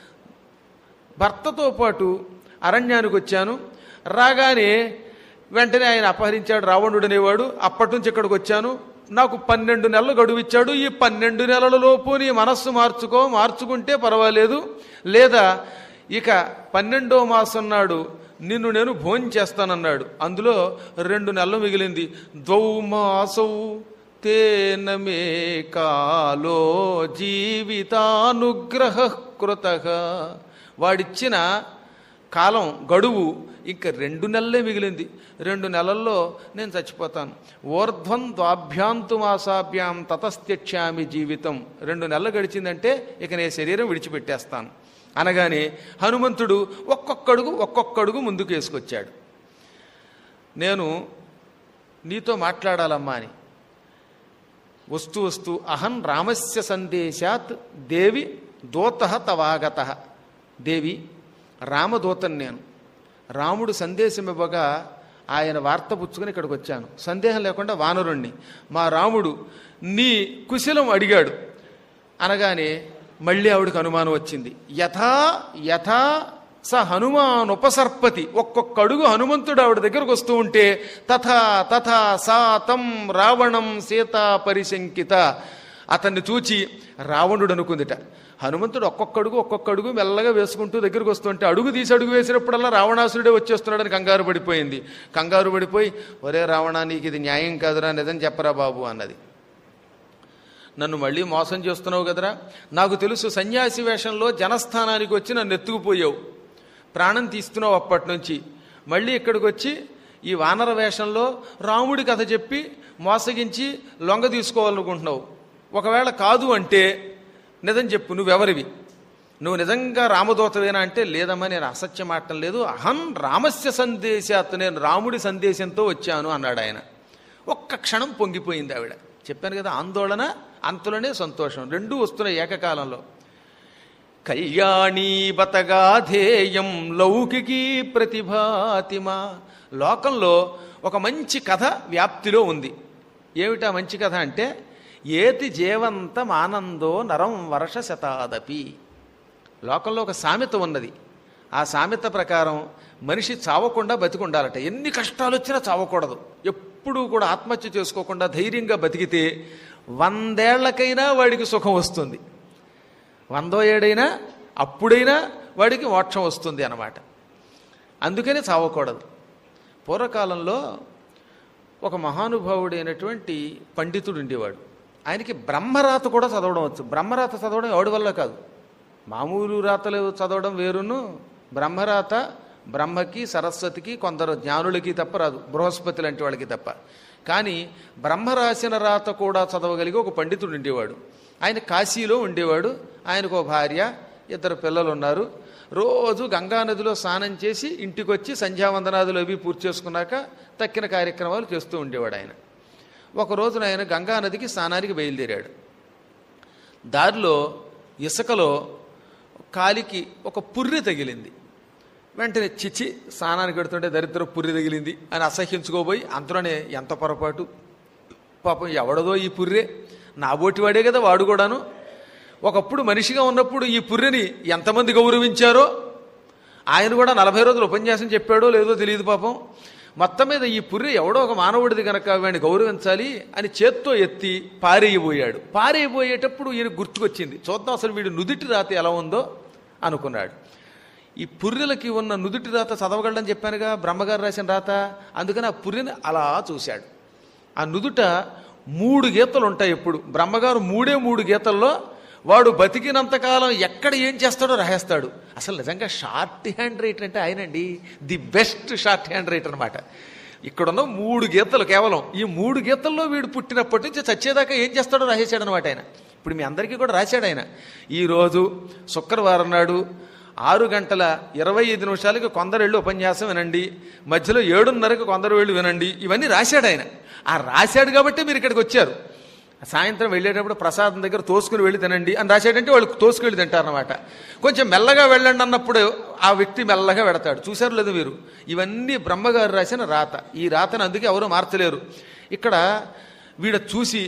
భర్తతో పాటు అరణ్యానికి వచ్చాను రాగానే వెంటనే ఆయన అపహరించాడు రావణుడు అనేవాడు అప్పటి నుంచి ఇక్కడికి వచ్చాను నాకు పన్నెండు నెలలు గడువు ఇచ్చాడు ఈ పన్నెండు నెలలలోపు నీ మనస్సు మార్చుకో మార్చుకుంటే పర్వాలేదు లేదా ఇక పన్నెండో మాసం నాడు నిన్ను నేను భోజనం చేస్తానన్నాడు అందులో రెండు నెలలు మిగిలింది ద్వౌ మాసౌ తేన మే కాలో జీవితానుగ్రహ కృత వాడిచ్చిన కాలం గడువు ఇంకా రెండు నెలలే మిగిలింది రెండు నెలల్లో నేను చచ్చిపోతాను ఊర్ధ్వం ద్వాభ్యాంతు మాసాభ్యాం తతస్త్యక్ష్యామి జీవితం రెండు నెలలు గడిచిందంటే ఇక నేను శరీరం విడిచిపెట్టేస్తాను అనగానే హనుమంతుడు ఒక్కొక్కడుగు ఒక్కొక్కడుగు ముందుకు వేసుకొచ్చాడు నేను నీతో మాట్లాడాలమ్మా అని వస్తు వస్తు అహం రామస్య సందేశాత్ దేవి దూత తవాగత దేవి రామదూతను నేను రాముడు సందేశం ఇవ్వగా ఆయన వార్త పుచ్చుకొని ఇక్కడికి వచ్చాను సందేహం లేకుండా వానరుణ్ణి మా రాముడు నీ కుశలం అడిగాడు అనగానే మళ్ళీ ఆవిడకి అనుమానం వచ్చింది యథా యథా స హనుమాన్ ఉపసర్పతి ఒక్కొక్క అడుగు హనుమంతుడు ఆవిడ దగ్గరకు వస్తూ ఉంటే తథా తథా సా తం రావణం సీత పరిశంకిత అతన్ని చూచి రావణుడు అనుకుందిట హనుమంతుడు ఒక్కొక్క అడుగు ఒక్కొక్క అడుగు మెల్లగా వేసుకుంటూ దగ్గరకు వస్తుంటే అడుగు తీసి అడుగు వేసినప్పుడల్లా రావణాసురుడే వచ్చేస్తున్నాడని కంగారు పడిపోయింది కంగారు పడిపోయి ఒరే రావణ నీకు ఇది న్యాయం కాదురా నిజం చెప్పరా బాబు అన్నది నన్ను మళ్ళీ మోసం చేస్తున్నావు కదరా నాకు తెలుసు సన్యాసి వేషంలో జనస్థానానికి వచ్చి నన్ను ఎత్తుకుపోయావు ప్రాణం తీస్తున్నావు అప్పటి నుంచి మళ్ళీ ఇక్కడికి వచ్చి ఈ వానర వేషంలో రాముడి కథ చెప్పి మోసగించి లొంగ తీసుకోవాలనుకుంటున్నావు ఒకవేళ కాదు అంటే నిజం చెప్పు నువ్వెవరివి నువ్వు నిజంగా రామదూతవేనా అంటే లేదమ్మా నేను అసత్యం ఆడటం లేదు అహం రామస్య సందేశాత్ నేను రాముడి సందేశంతో వచ్చాను అన్నాడు ఆయన ఒక్క క్షణం పొంగిపోయింది ఆవిడ చెప్పాను కదా ఆందోళన అంతలోనే సంతోషం రెండూ వస్తున్నాయి ఏకకాలంలో కళ్యాణీ బతగాధేయం లౌకికీ ప్రతిభాతిమా లోకంలో ఒక మంచి కథ వ్యాప్తిలో ఉంది ఏమిటా మంచి కథ అంటే ఏతి జీవంతం ఆనందో నరం వర్ష శతాదపి లోకంలో ఒక సామెత ఉన్నది ఆ సామెత ప్రకారం మనిషి చావకుండా బతికుండాలట ఎన్ని కష్టాలు వచ్చినా చావకూడదు ఎప్పుడూ కూడా ఆత్మహత్య చేసుకోకుండా ధైర్యంగా బతికితే వందేళ్లకైనా వాడికి సుఖం వస్తుంది వందో ఏడైనా అప్పుడైనా వాడికి మోక్షం వస్తుంది అన్నమాట అందుకనే చావకూడదు పూర్వకాలంలో ఒక మహానుభావుడైనటువంటి పండితుడు ఉండేవాడు ఆయనకి బ్రహ్మరాత కూడా చదవడం వచ్చు బ్రహ్మరాత చదవడం ఎవడి వల్ల కాదు మామూలు రాతలు చదవడం వేరును బ్రహ్మరాత బ్రహ్మకి సరస్వతికి కొందరు జ్ఞానులకి తప్ప రాదు బృహస్పతి లాంటి వాళ్ళకి తప్ప కానీ బ్రహ్మ రాసిన రాత కూడా చదవగలిగి ఒక పండితుడు ఉండేవాడు ఆయన కాశీలో ఉండేవాడు ఆయనకు ఒక భార్య ఇద్దరు పిల్లలు ఉన్నారు రోజు గంగానదిలో స్నానం చేసి ఇంటికి వచ్చి సంధ్యావందనాదులు అవి పూర్తి చేసుకున్నాక తక్కిన కార్యక్రమాలు చేస్తూ ఉండేవాడు ఆయన ఒక రోజున ఆయన గంగానదికి స్నానానికి బయలుదేరాడు దారిలో ఇసుకలో కాలికి ఒక పుర్రె తగిలింది వెంటనే చిచ్చి స్నానానికి పెడుతుంటే దరిద్రం పుర్రి తగిలింది అని అసహ్యించుకోబోయి అంతలోనే ఎంత పొరపాటు పాపం ఎవడదో ఈ పుర్రె నా బోటివాడే కదా వాడు కూడాను ఒకప్పుడు మనిషిగా ఉన్నప్పుడు ఈ పుర్రెని ఎంతమంది గౌరవించారో ఆయన కూడా నలభై రోజులు ఉపన్యాసం చెప్పాడో లేదో తెలియదు పాపం మొత్తం మీద ఈ పుర్రె ఎవడో ఒక మానవుడిది కనుక వాడిని గౌరవించాలి అని చేత్తో ఎత్తి పారేయబోయాడు పారేయబోయేటప్పుడు ఈయన గుర్తుకొచ్చింది చూద్దాం అసలు వీడు నుదిటి రాత ఎలా ఉందో అనుకున్నాడు ఈ పుర్రెలకి ఉన్న నుదుటి రాత చదవగలడని చెప్పానుగా బ్రహ్మగారు రాసిన రాత అందుకని ఆ పుర్రెని అలా చూశాడు ఆ నుదుట మూడు గీతలు ఉంటాయి ఎప్పుడు బ్రహ్మగారు మూడే మూడు గీతల్లో వాడు బతికినంతకాలం ఎక్కడ ఏం చేస్తాడో రాసేస్తాడు అసలు నిజంగా షార్ట్ హ్యాండ్ రైటర్ అంటే ఆయనండి the best shorthand writer అనమాట ఇక్కడున్న మూడు గీతలు కేవలం ఈ మూడు గీతల్లో వీడు పుట్టినప్పటి నుంచి చచ్చేదాకా ఏం చేస్తాడో రాసేసాడు అనమాట ఆయన ఇప్పుడు మీ అందరికీ కూడా రాశాడు ఆయన ఈరోజు శుక్రవారం నాడు ఆరు గంటల ఇరవై ఐదు నిమిషాలకి కొందరు వెళ్ళి ఉపన్యాసం వినండి మధ్యలో ఏడున్నరకు కొందరు వెళ్ళి వినండి ఇవన్నీ రాశాడు ఆయన ఆ రాశాడు కాబట్టి మీరు ఇక్కడికి వచ్చారు సాయంత్రం వెళ్ళేటప్పుడు ప్రసాదం దగ్గర తోసుకుని వెళ్ళి తినండి అని రాశాడంటే వాళ్ళు తోసుకెళ్ళి తింటారనమాట కొంచెం మెల్లగా వెళ్ళండి అన్నప్పుడు ఆ వ్యక్తి మెల్లగా వెడతాడు చూశారు లేదు మీరు ఇవన్నీ బ్రహ్మగారు రాసిన రాత ఈ రాతను అందుకే ఎవరూ మార్చలేరు ఇక్కడ వీడ చూసి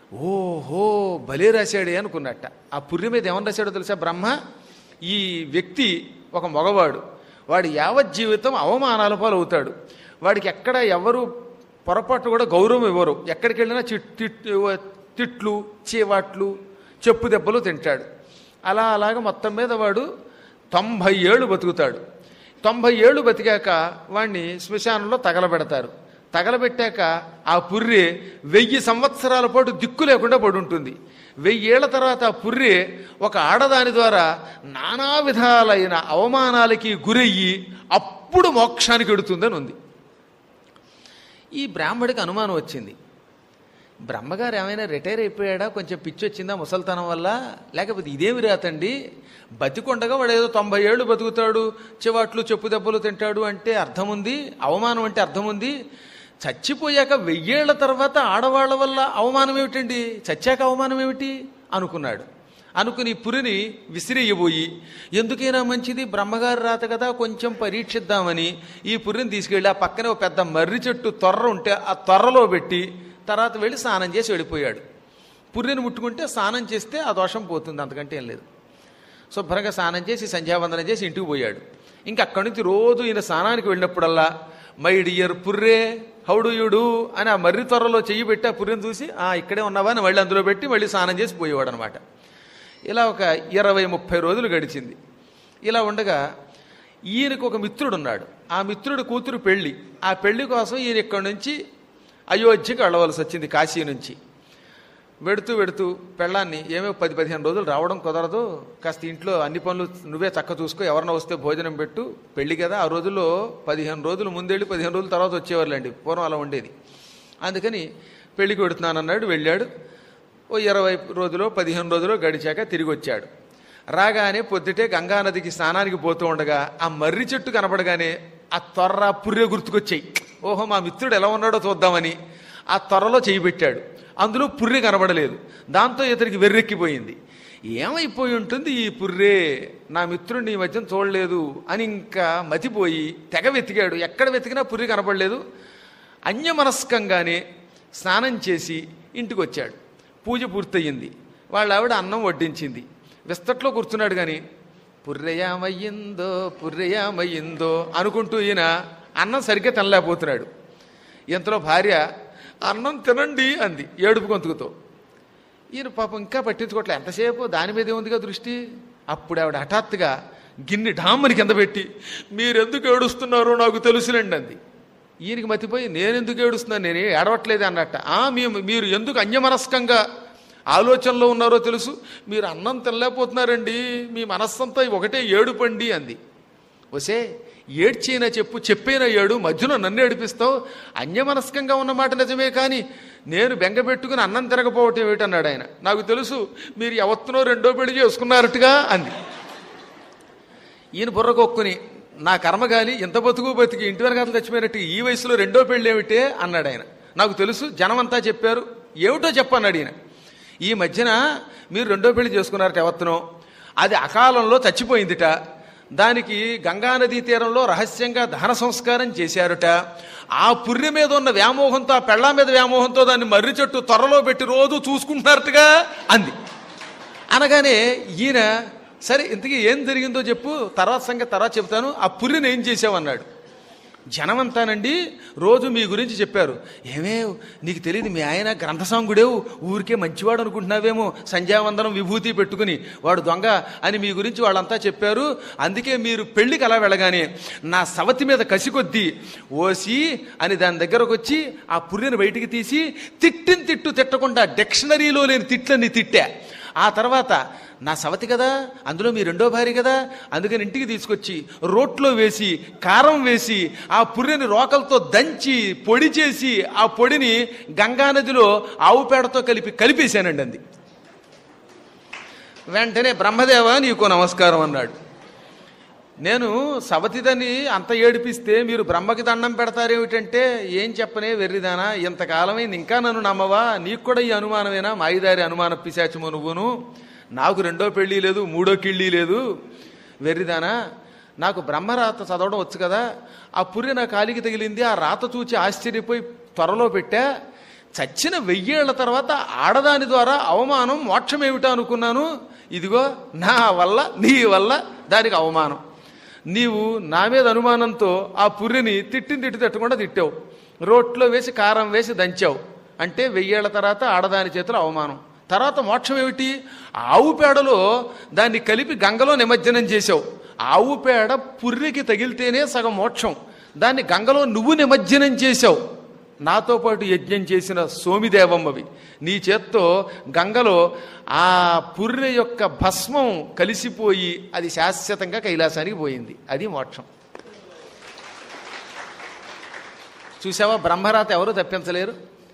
ఓహో భలే రాశాడే అనుకున్నట్ట ఆ పుర్రి మీద ఏమని రాశాడో తెలుసా బ్రహ్మ ఈ వ్యక్తి ఒక మగవాడు వాడి యావత్ జీవితం అవమానాల పాలు అవుతాడు వాడికి ఎక్కడ ఎవరు పొరపాటు కూడా గౌరవం ఇవ్వరు ఎక్కడికి వెళ్ళినా చిట్ తిట్- తిట్లు చీవాట్లు చెప్పు దెబ్బలు తింటాడు అలా అలాగ మొత్తం మీద వాడు తొంభై ఏళ్ళు బతుకుతాడు తొంభై ఏళ్ళు బతికాక వాడిని శ్మశానంలో తగలబెడతారు తగలబెట్టాక ఆ పుర్రె వెయ్యి సంవత్సరాల పాటు దిక్కు లేకుండా పడి ఉంటుంది వెయ్యేళ్ల తర్వాత ఆ పుర్రె ఒక ఆడదాని ద్వారా నానా విధాలైన అవమానాలకి గురయ్యి అప్పుడు మోక్షానికి ఎడుతుందని ఉంది ఈ బ్రాహ్మడికి అనుమానం వచ్చింది బ్రహ్మగారు ఏమైనా రిటైర్ అయిపోయాడా కొంచెం పిచ్చి వచ్చిందా ముసల్తనం వల్ల లేకపోతే ఇదేమి రాతండి బతికొండగా వాడు ఏదో తొంభై ఏళ్ళు బతుకుతాడు చివాట్లు చెప్పు దెబ్బలు తింటాడు అంటే అర్థం ఉంది అవమానం అంటే అర్థం ఉంది చచ్చిపోయాక వెయ్యేళ్ల తర్వాత ఆడవాళ్ల వల్ల అవమానం ఏమిటండి చచ్చాక అవమానం ఏమిటి అనుకున్నాడు అనుకుని పురిని విసిరేయబోయి ఎందుకైనా మంచిది బ్రహ్మగారు రాత కదా కొంచెం పరీక్షిద్దామని ఈ పురిని తీసుకెళ్ళి ఆ పక్కనే ఒక పెద్ద మర్రి చెట్టు తొర్ర ఉంటే ఆ తొర్రలో పెట్టి తర్వాత వెళ్ళి స్నానం చేసి వెళ్ళిపోయాడు పుర్రెని ముట్టుకుంటే స్నానం చేస్తే ఆ దోషం పోతుంది అంతకంటే ఏం లేదు శుభ్రంగా స్నానం చేసి సంధ్యావందనం చేసి ఇంటికి పోయాడు ఇంకా అక్కడి నుంచి రోజు ఈయన స్నానానికి వెళ్ళినప్పుడల్లా మై డియర్ పుర్రే హౌడు యుడు అని ఆ మర్రి త్వరలో చెయ్యి పెట్టి ఆ పుర్రెని చూసి ఆ ఇక్కడే ఉన్నావా అని మళ్ళీ అందులో పెట్టి మళ్ళీ స్నానం చేసి పోయేవాడు అనమాట ఇలా ఒక ఇరవై ముప్పై రోజులు గడిచింది ఇలా ఉండగా ఈయనకు ఒక మిత్రుడు ఉన్నాడు ఆ మిత్రుడు కూతురు పెళ్లి ఆ పెళ్లి కోసం ఈయన ఇక్కడి నుంచి అయోధ్యకి వెళ్ళవలసి వచ్చింది కాశీ నుంచి వెడుతూ వెడుతూ పెళ్ళాన్ని ఏమో పది పదిహేను రోజులు రావడం కుదరదు కాస్త ఇంట్లో అన్ని పనులు నువ్వే చక్క చూసుకో ఎవరన్నా వస్తే భోజనం పెట్టు పెళ్లి కదా ఆ రోజుల్లో పదిహేను రోజులు ముందెళ్ళి పదిహేను రోజుల తర్వాత వచ్చేవాళ్ళండి పూర్వం అలా ఉండేది అందుకని పెళ్లికి పెడుతున్నానన్నాడు వెళ్ళాడు ఓ ఇరవై రోజులు పదిహేను రోజులు గడిచాక తిరిగి వచ్చాడు రాగానే పొద్దుటే గంగానదికి స్నానానికి పోతూ ఉండగా ఆ మర్రి చెట్టు కనపడగానే ఆ తొర్ర పుర్రె గుర్తుకొచ్చాయి ఓహో మా మిత్రుడు ఎలా ఉన్నాడో చూద్దామని ఆ త్వరలో చేయి పెట్టాడు అందులో పుర్రె కనబడలేదు దాంతో ఇతనికి వెర్రెక్కిపోయింది ఏమైపోయి ఉంటుంది ఈ పుర్రే నా మిత్రుడిని ఈ మధ్యన చూడలేదు అని ఇంకా మతిపోయి తెగ వెతికాడు ఎక్కడ వెతికినా పుర్రె కనపడలేదు అన్యమనస్కంగానే స్నానం చేసి ఇంటికి వచ్చాడు పూజ పూర్తయింది వాళ్ళ ఆవిడ అన్నం వడ్డించింది విస్తట్లో కూర్చున్నాడు కానీ పుర్రెయామయ్యిందో పుర్రెయామయ్యిందో అనుకుంటూ ఈయన అన్నం సరిగ్గా తినలేకపోతున్నాడు ఇంతలో భార్య అన్నం తినండి అంది ఏడుపు గొంతుకుతో ఈయన పాపం ఇంకా పట్టించుకోవట్లే ఎంతసేపు దాని మీద ఉందిగా దృష్టి అప్పుడు ఆవిడ హఠాత్తుగా గిన్నె ఢామ్మని కింద పెట్టి మీరెందుకు ఏడుస్తున్నారో నాకు తెలుసులేండి అంది ఈయనకి మతిపోయి నేనెందుకు ఏడుస్తున్నాను నేనే ఏడవట్లేదు అన్నట్ట ఆ మేము మీరు ఎందుకు అన్యమనస్కంగా ఆలోచనలో ఉన్నారో తెలుసు మీరు అన్నం తినలేకపోతున్నారండి మీ మనస్సంతా ఒకటే ఏడుపండి అంది వసే ఏడ్చైనా చెప్పు చెప్పైనా ఏడు మధ్యలో నన్ను ఏడిపిస్తావు అన్యమనస్కంగా ఉన్నమాట నిజమే కానీ నేను బెంగ పెట్టుకుని అన్నం తినకపోవటం ఏమిటన్నాడు ఆయన నాకు తెలుసు మీరు ఎవత్తునో రెండో పెళ్లి చేసుకున్నారట్టుగా అంది ఈయన బుర్రకొక్కుని నా కర్మగాలి ఇంత బతుకు బతికి ఇంటి వెనకాల చచ్చిపోయినట్టు ఈ వయసులో రెండో పెళ్ళి ఏమిటే అన్నాడు ఆయన నాకు తెలుసు జనమంతా చెప్పారు ఏమిటో చెప్పన్నాడు ఈయన ఈ మధ్యన మీరు రెండో పెళ్లి చేసుకున్నారట ఎవత్తునో అది అకాలంలో చచ్చిపోయిందిట దానికి గంగానదీ తీరంలో రహస్యంగా దహన సంస్కారం చేశారుట ఆ పుర్రె మీద ఉన్న వ్యామోహంతో ఆ పెళ్ళా మీద వ్యామోహంతో దాన్ని మర్రి చెట్టు త్వరలో పెట్టి రోజు చూసుకుంటున్నారట్టుగా అంది అనగానే ఈయన సరే ఇంతకీ ఏం జరిగిందో చెప్పు తర్వాత సంగతి తర్వాత చెప్తాను ఆ పుర్రెని ఏం చేసావన్నాడు జనమంతానండి రోజు మీ గురించి చెప్పారు ఏమే నీకు తెలియదు మీ ఆయన గ్రంథసాంగుడేవు ఊరికే మంచివాడు అనుకుంటున్నావేమో సంధ్యావందనం విభూతి పెట్టుకుని వాడు దొంగ అని మీ గురించి వాళ్ళంతా చెప్పారు అందుకే మీరు పెళ్లికి అలా వెళ్ళగానే నా సవతి మీద కసి కొద్దీ ఓసి అని దాని దగ్గరకు వచ్చి ఆ పుర్రెని బయటికి తీసి తిట్టిన తిట్టు తిట్టకుండా డిక్షనరీలో లేని తిట్లన్నీ తిట్టా ఆ తర్వాత నా సవతి కదా అందులో మీ రెండో భార్య కదా అందుకని ఇంటికి తీసుకొచ్చి రోట్లో వేసి కారం వేసి ఆ పుర్రెని రోకలతో దంచి పొడి చేసి ఆ పొడిని గంగానదిలో ఆవు పేడతో కలిపి కలిపేశానండి అంది వెంటనే బ్రహ్మదేవ నీకు నమస్కారం అన్నాడు నేను సవతిదని అంత ఏడిపిస్తే మీరు బ్రహ్మకి దండం పెడతారేమిటంటే ఏం చెప్పనే వెర్రిదానా ఇంతకాలమైంది ఇంకా నన్ను నమ్మవా నీకు కూడా ఈ అనుమానమేనా మాయిదారి అనుమాన పిశాచము నువ్వును నాకు రెండో పెళ్ళి లేదు మూడో కిళ్ళి లేదు వెర్రిదానా నాకు బ్రహ్మరాత చదవడం వచ్చు కదా ఆ పుర్రె నా కాలికి తగిలింది ఆ రాత చూచి ఆశ్చర్యపోయి త్వరలో పెట్టా చచ్చిన వెయ్యేళ్ల తర్వాత ఆడదాని ద్వారా అవమానం మోక్షం ఏమిటా అనుకున్నాను ఇదిగో నా వల్ల నీ వల్ల దానికి అవమానం నీవు నా మీద అనుమానంతో ఆ పుర్రెని తిట్టిన తిట్టి తట్టకుండా తిట్టావు రోట్లో వేసి కారం వేసి దంచావు అంటే వెయ్యేళ్ల తర్వాత ఆడదాని చేతులు అవమానం తర్వాత మోక్షం ఏమిటి ఆవు పేడలో దాన్ని కలిపి గంగలో నిమజ్జనం చేసావు ఆవు పేడ పుర్రెకి తగిలితేనే సగం మోక్షం దాన్ని గంగలో నువ్వు నిమజ్జనం చేసావు నాతో పాటు యజ్ఞం చేసిన సోమిదేవమ్మవి నీ చేత్తో గంగలో ఆ పుర్రె యొక్క భస్మం కలిసిపోయి అది శాశ్వతంగా కైలాసానికి పోయింది అది మోక్షం చూసావా బ్రహ్మరాత ఎవరు తప్పించలేరు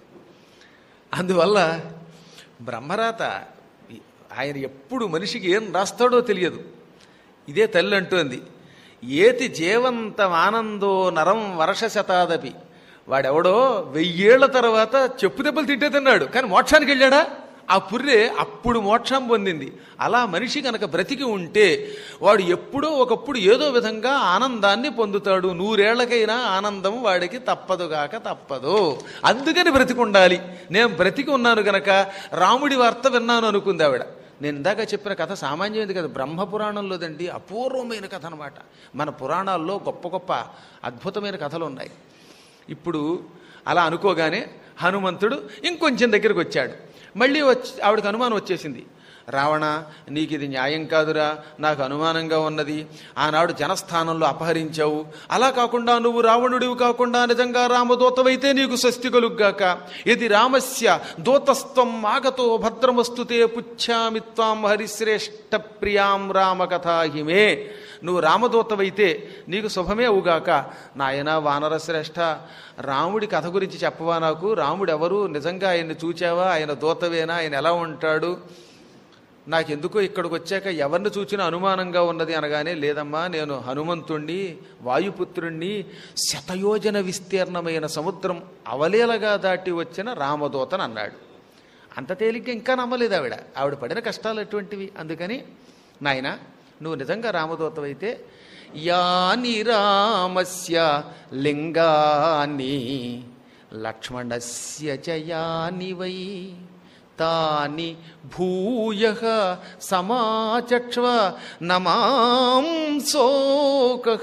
అందువల్ల బ్రహ్మరాత ఆయన ఎప్పుడు మనిషికి ఏం రాస్తాడో తెలియదు ఇదే తల్లి అంటోంది ఏతి జీవంతం ఆనందో నరం వర్ష శతాదపి వాడెవడో వెయ్యేళ్ల తర్వాత చెప్పు దెబ్బలు తిట్టే తిన్నాడు కానీ మోక్షానికి వెళ్ళాడా ఆ పుర్రె అప్పుడు మోక్షం పొందింది అలా మనిషి కనుక బ్రతికి ఉంటే వాడు ఎప్పుడో ఒకప్పుడు ఏదో విధంగా ఆనందాన్ని పొందుతాడు నూరేళ్లకైనా ఆనందం వాడికి తప్పదుగాక తప్పదు అందుకని బ్రతికి ఉండాలి నేను బ్రతికి ఉన్నాను గనక రాముడి వార్త విన్నాను అనుకుంది ఆవిడ నేను ఇందాక చెప్పిన కథ సామాన్యమైనది కదా బ్రహ్మ పురాణంలోదండి అపూర్వమైన కథ అనమాట మన పురాణాల్లో గొప్ప గొప్ప అద్భుతమైన కథలు ఉన్నాయి ఇప్పుడు అలా అనుకోగానే హనుమంతుడు ఇంకొంచెం దగ్గరికి వచ్చాడు మళ్ళీ వచ్చి ఆవిడకి అనుమానం వచ్చేసింది రావణ నీకు ఇది న్యాయం కాదురా నాకు అనుమానంగా ఉన్నది ఆనాడు జనస్థానంలో అపహరించావు అలా కాకుండా నువ్వు రావణుడివి కాకుండా నిజంగా రామదూతవైతే నీకు స్వస్తి కలుగ్గాక ఇది రామస్య దూతస్త్వం ఆగతో భద్రమస్తుతే పుచ్ఛామి త్వాం హరిశ్రేష్ఠ ప్రియాం రామకథాహిమే నువ్వు రామదూతవైతే నీకు శుభమే అవుగాక నాయన వానరశ్రేష్ఠ రాముడి కథ గురించి చెప్పవా నాకు రాముడు ఎవరు నిజంగా ఆయన్ని చూచావా ఆయన దూతవేనా ఆయన ఎలా ఉంటాడు నాకెందుకో ఇక్కడికి వచ్చాక ఎవరిని చూచినా అనుమానంగా ఉన్నది అనగానే లేదమ్మా నేను హనుమంతుణ్ణి వాయుపుత్రుణ్ణి శతయోజన విస్తీర్ణమైన సముద్రం అవలేలగా దాటి వచ్చిన రామదూతని అన్నాడు అంత తేలిగ్గా ఇంకా నమ్మలేదు ఆవిడ ఆవిడ పడిన కష్టాలు ఎటువంటివి అందుకని నాయన నువ్వు నిజంగా రామదూతవైతే యాని రామస్య లింగాని లక్ష్మణస్య చ యాని వై తాని భూయ సమాచక్ష్వ నమాం శోక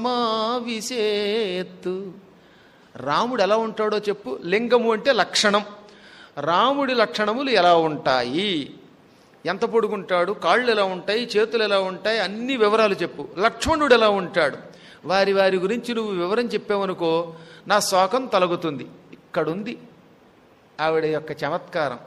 సమావిశేత్ రాముడు ఎలా ఉంటాడో చెప్పు లింగము అంటే లక్షణం రాముడి లక్షణములు ఎలా ఉంటాయి ఎంత పొడుగుంటాడు కాళ్ళు ఎలా ఉంటాయి చేతులు ఎలా ఉంటాయి అన్ని వివరాలు చెప్పు లక్ష్మణుడు ఎలా ఉంటాడు వారి వారి గురించి నువ్వు వివరం చెప్పావనుకో నా శోకం తొలగుతుంది ఇక్కడుంది ఆవిడ యొక్క చమత్కారం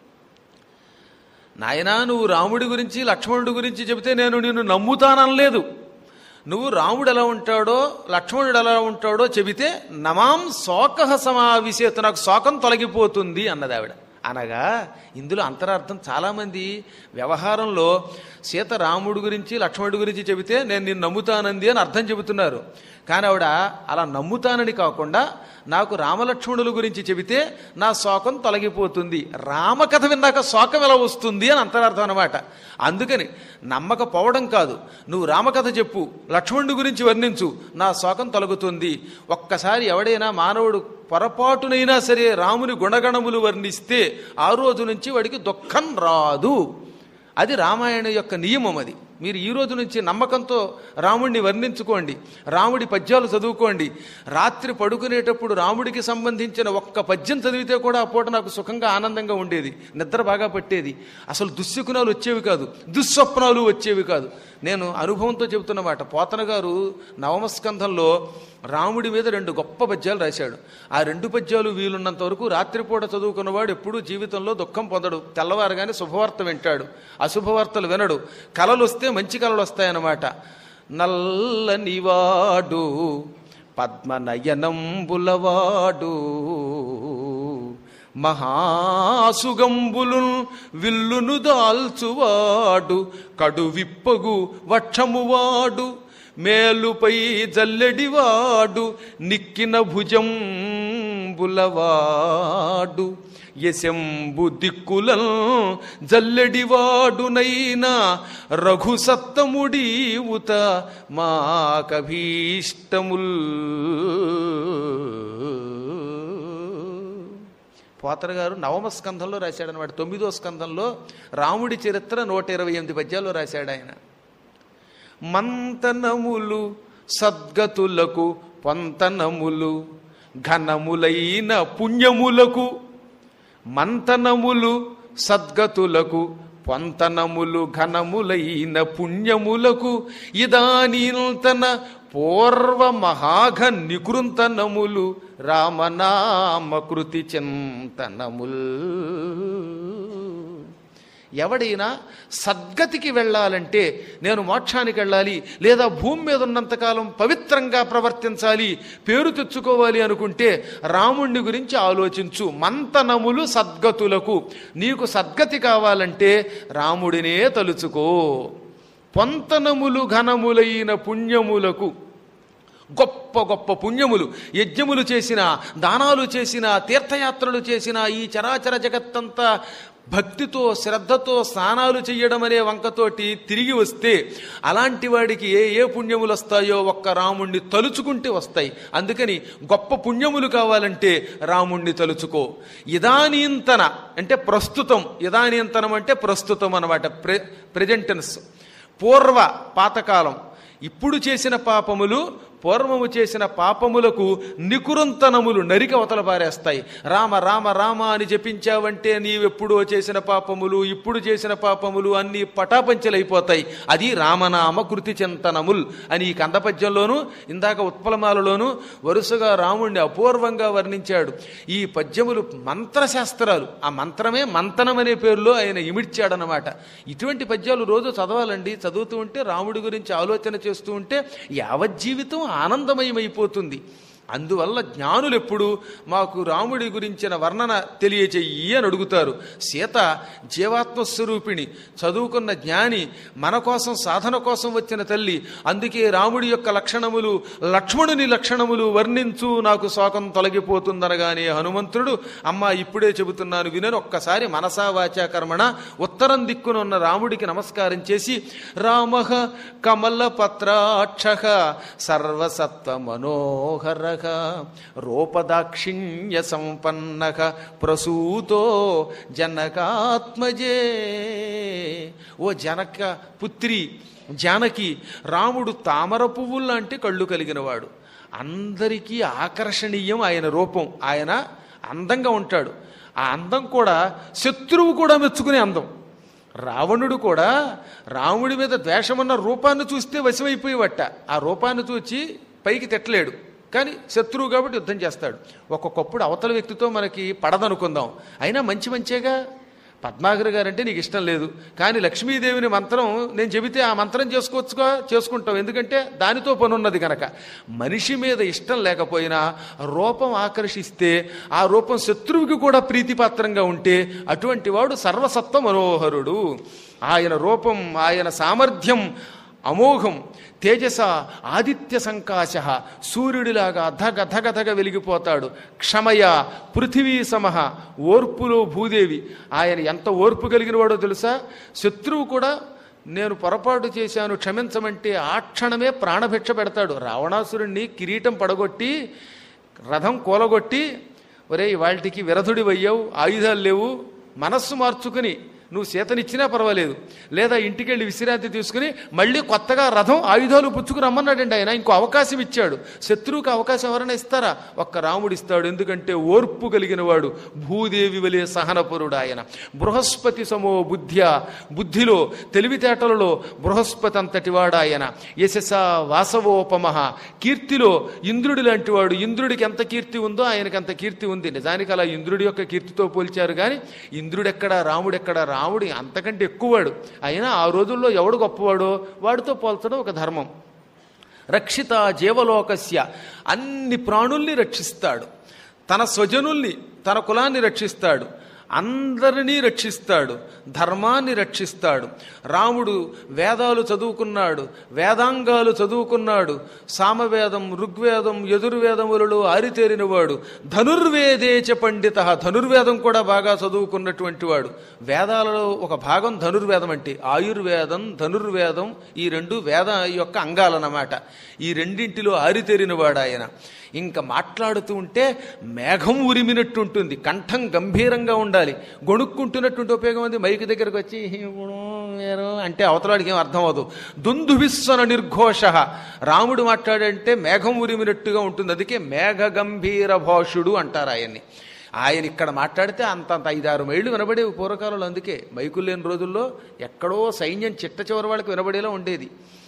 నాయనా నువ్వు రాముడి గురించి లక్ష్మణుడి గురించి చెబితే నేను నిన్ను నమ్ముతాననలేదు నువ్వు రాముడు ఎలా ఉంటాడో లక్ష్మణుడు ఎలా ఉంటాడో చెబితే నమాం శోక సమావిశేతు నాకు శోకం తొలగిపోతుంది అన్నది ఆవిడ అనగా ఇందులో అంతరార్థం చాలామంది వ్యవహారంలో సీత రాముడి గురించి లక్ష్మణుడి గురించి చెబితే నేను నిన్ను నమ్ముతానంది అని అర్థం చెబుతున్నారు కానీ ఆవిడ అలా నమ్ముతానని కాకుండా నాకు రామలక్ష్మణుల గురించి చెబితే నా శోకం తొలగిపోతుంది రామకథ విన్నాక శోకం ఎలా వస్తుంది అని అంతరార్థం అనమాట అందుకని నమ్మకపోవడం కాదు నువ్వు రామకథ చెప్పు లక్ష్మణుడి గురించి వర్ణించు నా శోకం తొలగుతుంది ఒక్కసారి ఎవడైనా మానవుడు పొరపాటునైనా సరే రాముని గుణగణములు వర్ణిస్తే ఆ రోజు నుంచి వాడికి దుఃఖం రాదు అది రామాయణం యొక్క నియమం అది మీరు ఈ రోజు నుంచి నమ్మకంతో రాముడిని వర్ణించుకోండి రాముడి పద్యాలు చదువుకోండి రాత్రి పడుకునేటప్పుడు రాముడికి సంబంధించిన ఒక్క పద్యం చదివితే కూడా ఆ పూట నాకు సుఖంగా ఆనందంగా ఉండేది నిద్ర బాగా పట్టేది అసలు దుశ్శకునాలు వచ్చేవి కాదు దుస్వప్నాలు వచ్చేవి కాదు నేను అనుభవంతో చెబుతున్నమాట పోతన గారు నవమస్కంధంలో రాముడి మీద రెండు గొప్ప పద్యాలు రాశాడు ఆ రెండు పద్యాలు వీలున్నంత వరకు రాత్రిపూట చదువుకున్నవాడు ఎప్పుడూ జీవితంలో దుఃఖం పొందడు తెల్లవారుగానే శుభవార్త వింటాడు అశుభవార్తలు వినడు కలలు వస్తే మంచి కలలు వస్తాయన్నమాట నల్లనివాడు పద్మనయనంబులవాడు మహాసుగంబులు విల్లును దాల్చువాడు కడు విప్పగు వక్షమువాడు మేలుపై జల్లెడివాడు నిక్కిన భుజం బులవాడు యశంబు దిక్కులం జల్లెడివాడునైనా రఘుసత్తముడీవుత మాకభీష్టముల్ పోతర గారు నవమ స్కంధంలో రాశాడనమాట తొమ్మిదో స్కంధంలో రాముడి చరిత్ర నూట ఇరవై ఎనిమిది పద్యాల్లో రాశాడు ఆయన మంతనములు సద్గతులకు పొంతనములు ఘనములైన పుణ్యములకు మంతనములు సద్గతులకు పొంతనములు ఘనములైన పుణ్యములకు ఇదానీల్తన పూర్వ మహాఘ నికృంతనములు రామనామకృతి చింతనముల్ ఎవడైనా సద్గతికి వెళ్ళాలంటే నేను మోక్షానికి వెళ్ళాలి లేదా భూమి మీద ఉన్నంతకాలం పవిత్రంగా ప్రవర్తించాలి పేరు తెచ్చుకోవాలి అనుకుంటే రాముణ్ణి గురించి ఆలోచించు మంతనములు సద్గతులకు నీకు సద్గతి కావాలంటే రాముడినే తలుచుకో పొంతనములు ఘనములైన పుణ్యములకు గొప్ప గొప్ప పుణ్యములు యజ్ఞములు చేసిన దానాలు చేసిన తీర్థయాత్రలు చేసిన ఈ చరాచర జగత్తంతా భక్తితో శ్రద్ధతో స్నానాలు చేయడం అనే వంకతోటి తిరిగి వస్తే అలాంటి వాడికి ఏ ఏ పుణ్యములు వస్తాయో ఒక్క రాముణ్ణి తలుచుకుంటే వస్తాయి అందుకని గొప్ప పుణ్యములు కావాలంటే రాముణ్ణి తలుచుకో ఇదానీంతన అంటే ప్రస్తుతం ఇదానీంతనం అంటే ప్రస్తుతం అనమాట ప్రె ప్రజెంటెన్స్ పూర్వ పాతకాలం ఇప్పుడు చేసిన పాపములు పూర్వము చేసిన పాపములకు నికురంతనములు నరిక అవతల పారేస్తాయి రామ రామ రామ అని జపించావంటే నీవెప్పుడో చేసిన పాపములు ఇప్పుడు చేసిన పాపములు అన్నీ పటాపంచలైపోతాయి అది రామనామ కృతి చింతనముల్ అని ఈ కందపద్యంలోనూ ఇందాక ఉత్పలమాలలోనూ వరుసగా రాముణ్ణి అపూర్వంగా వర్ణించాడు ఈ పద్యములు మంత్రశాస్త్రాలు ఆ మంత్రమే మంతనం అనే పేరులో ఆయన ఇమిడ్చాడనమాట ఇటువంటి పద్యాలు రోజు చదవాలండి చదువుతూ ఉంటే రాముడి గురించి ఆలోచన చేస్తూ ఉంటే యావజ్జీవితం ఆనందమయమైపోతుంది అందువల్ల జ్ఞానులు ఎప్పుడు మాకు రాముడి గురించిన వర్ణన తెలియచెయ్యి అని అడుగుతారు సీత జీవాత్మస్వరూపిణి చదువుకున్న జ్ఞాని మన కోసం సాధన కోసం వచ్చిన తల్లి అందుకే రాముడి యొక్క లక్షణములు లక్ష్మణుని లక్షణములు వర్ణించు నాకు శోకం తొలగిపోతుందనగానే హనుమంతుడు అమ్మ ఇప్పుడే చెబుతున్నాను వినని ఒక్కసారి మనసా వాచా కర్మణ ఉత్తరం దిక్కున ఉన్న రాముడికి నమస్కారం చేసి రామ కమల పత్రాక్ష సర్వసత్వ మనోహర రూపదాక్షిణ్య సంపన్న ప్రసూతో జనకాత్మజే ఓ జనక పుత్రి జానకి రాముడు తామర పువ్వులు లాంటి కళ్ళు కలిగినవాడు అందరికీ ఆకర్షణీయం ఆయన రూపం ఆయన అందంగా ఉంటాడు ఆ అందం కూడా శత్రువు కూడా మెచ్చుకునే అందం రావణుడు కూడా రాముడి మీద ద్వేషమన్న రూపాన్ని చూస్తే వశమైపోయేవట ఆ రూపాన్ని చూచి పైకి తిట్టలేడు కానీ శత్రువు కాబట్టి యుద్ధం చేస్తాడు ఒక్కొక్కప్పుడు అవతల వ్యక్తితో మనకి పడదనుకుందాం అయినా మంచి మంచేగా పద్మాకర్ గారు అంటే నీకు ఇష్టం లేదు కానీ లక్ష్మీదేవిని మంత్రం నేను చెబితే ఆ మంత్రం చేసుకోవచ్చుగా చేసుకుంటావు ఎందుకంటే దానితో పనున్నది కనుక మనిషి మీద ఇష్టం లేకపోయినా రూపం ఆకర్షిస్తే ఆ రూపం శత్రువుకి కూడా ప్రీతిపాత్రంగా ఉంటే అటువంటి వాడు సర్వసత్వ మనోహరుడు ఆయన రూపం ఆయన సామర్థ్యం అమోఘం తేజస ఆదిత్య సంకాశ సూర్యుడిలాగా ధగ ధగ ధగ వెలిగిపోతాడు క్షమయ పృథివీ సమహ ఓర్పులో భూదేవి ఆయన ఎంత ఓర్పు కలిగిన వాడో తెలుసా శత్రువు కూడా నేను పొరపాటు చేశాను క్షమించమంటే ఆ క్షణమే ప్రాణభిక్ష పెడతాడు రావణాసురుణ్ణి కిరీటం పడగొట్టి రథం కూలగొట్టి ఒరే వాటికి విరధుడి వయ్యావు ఆయుధాలు లేవు మనస్సు మార్చుకుని నువ్వు సీతనిచ్చినా పర్వాలేదు లేదా ఇంటికెళ్ళి విశ్రాంతి తీసుకుని మళ్ళీ కొత్తగా రథం ఆయుధాలు పుచ్చుకు రమ్మన్నాడండి ఆయన ఇంకో అవకాశం ఇచ్చాడు శత్రువుకి అవకాశం ఎవరైనా ఇస్తారా ఒక్క రాముడు ఇస్తాడు ఎందుకంటే ఓర్పు కలిగిన వాడు భూదేవి వలె సహనపరుడు ఆయన బృహస్పతి సమో బుద్ధ్య బుద్ధిలో తెలివితేటలలో బృహస్పతి అంతటి వాడు ఆయన యశస వాసవోపమ కీర్తిలో ఇంద్రుడి లాంటి వాడు ఇంద్రుడికి ఎంత కీర్తి ఉందో ఆయనకి అంత కీర్తి ఉంది నిజానికి అలా ఇంద్రుడి యొక్క కీర్తితో పోల్చారు కానీ ఇంద్రుడెక్కడా రాముడెక్కడా రాముడి అంతకంటే ఎక్కువవాడు అయినా ఆ రోజుల్లో ఎవడు గొప్పవాడో వాడితో పోల్చడం ఒక ధర్మం రక్షిత జీవలోకస్య అన్ని ప్రాణుల్ని రక్షిస్తాడు తన స్వజనుల్ని తన కులాన్ని రక్షిస్తాడు అందరినీ రక్షిస్తాడు ధర్మాన్ని రక్షిస్తాడు రాముడు వేదాలు చదువుకున్నాడు వేదాంగాలు చదువుకున్నాడు సామవేదం ఋగ్వేదం యజుర్వేదములలో ఆరితేరినవాడు ధనుర్వేదేచ పండిత ధనుర్వేదం కూడా బాగా చదువుకున్నటువంటి వాడు వేదాలలో ఒక భాగం ధనుర్వేదం అంటే ఆయుర్వేదం ధనుర్వేదం ఈ రెండు వేద యొక్క అంగాలన్నమాట ఈ రెండింటిలో ఆరితేరినవాడు ఆయన ఇంకా మాట్లాడుతూ ఉంటే మేఘం ఉరిమినట్టు ఉంటుంది కంఠం గంభీరంగా ఉండాలి గొణుక్కుంటున్నటువంటి ఉపయోగం ఉంది మైకి దగ్గరకు వచ్చి "ఇప్పుడు వేరు" అంటే అవతలాడికి ఏం అర్థం అవదు దుందుభిస్వన నిర్ఘోష రాముడు మాట్లాడంటే మేఘం ఉరిమినట్టుగా ఉంటుంది అందుకే మేఘ గంభీర భాషుడు అంటారు ఆయన్ని ఆయన ఇక్కడ మాట్లాడితే అంతంత ఐదారు మైళ్ళు వినబడేవి పూర్వకాలంలో అందుకే మైకులు లేని రోజుల్లో ఎక్కడో సైన్యం చిట్ట చివరి వాళ్ళకి వినబడేలా ఉండేది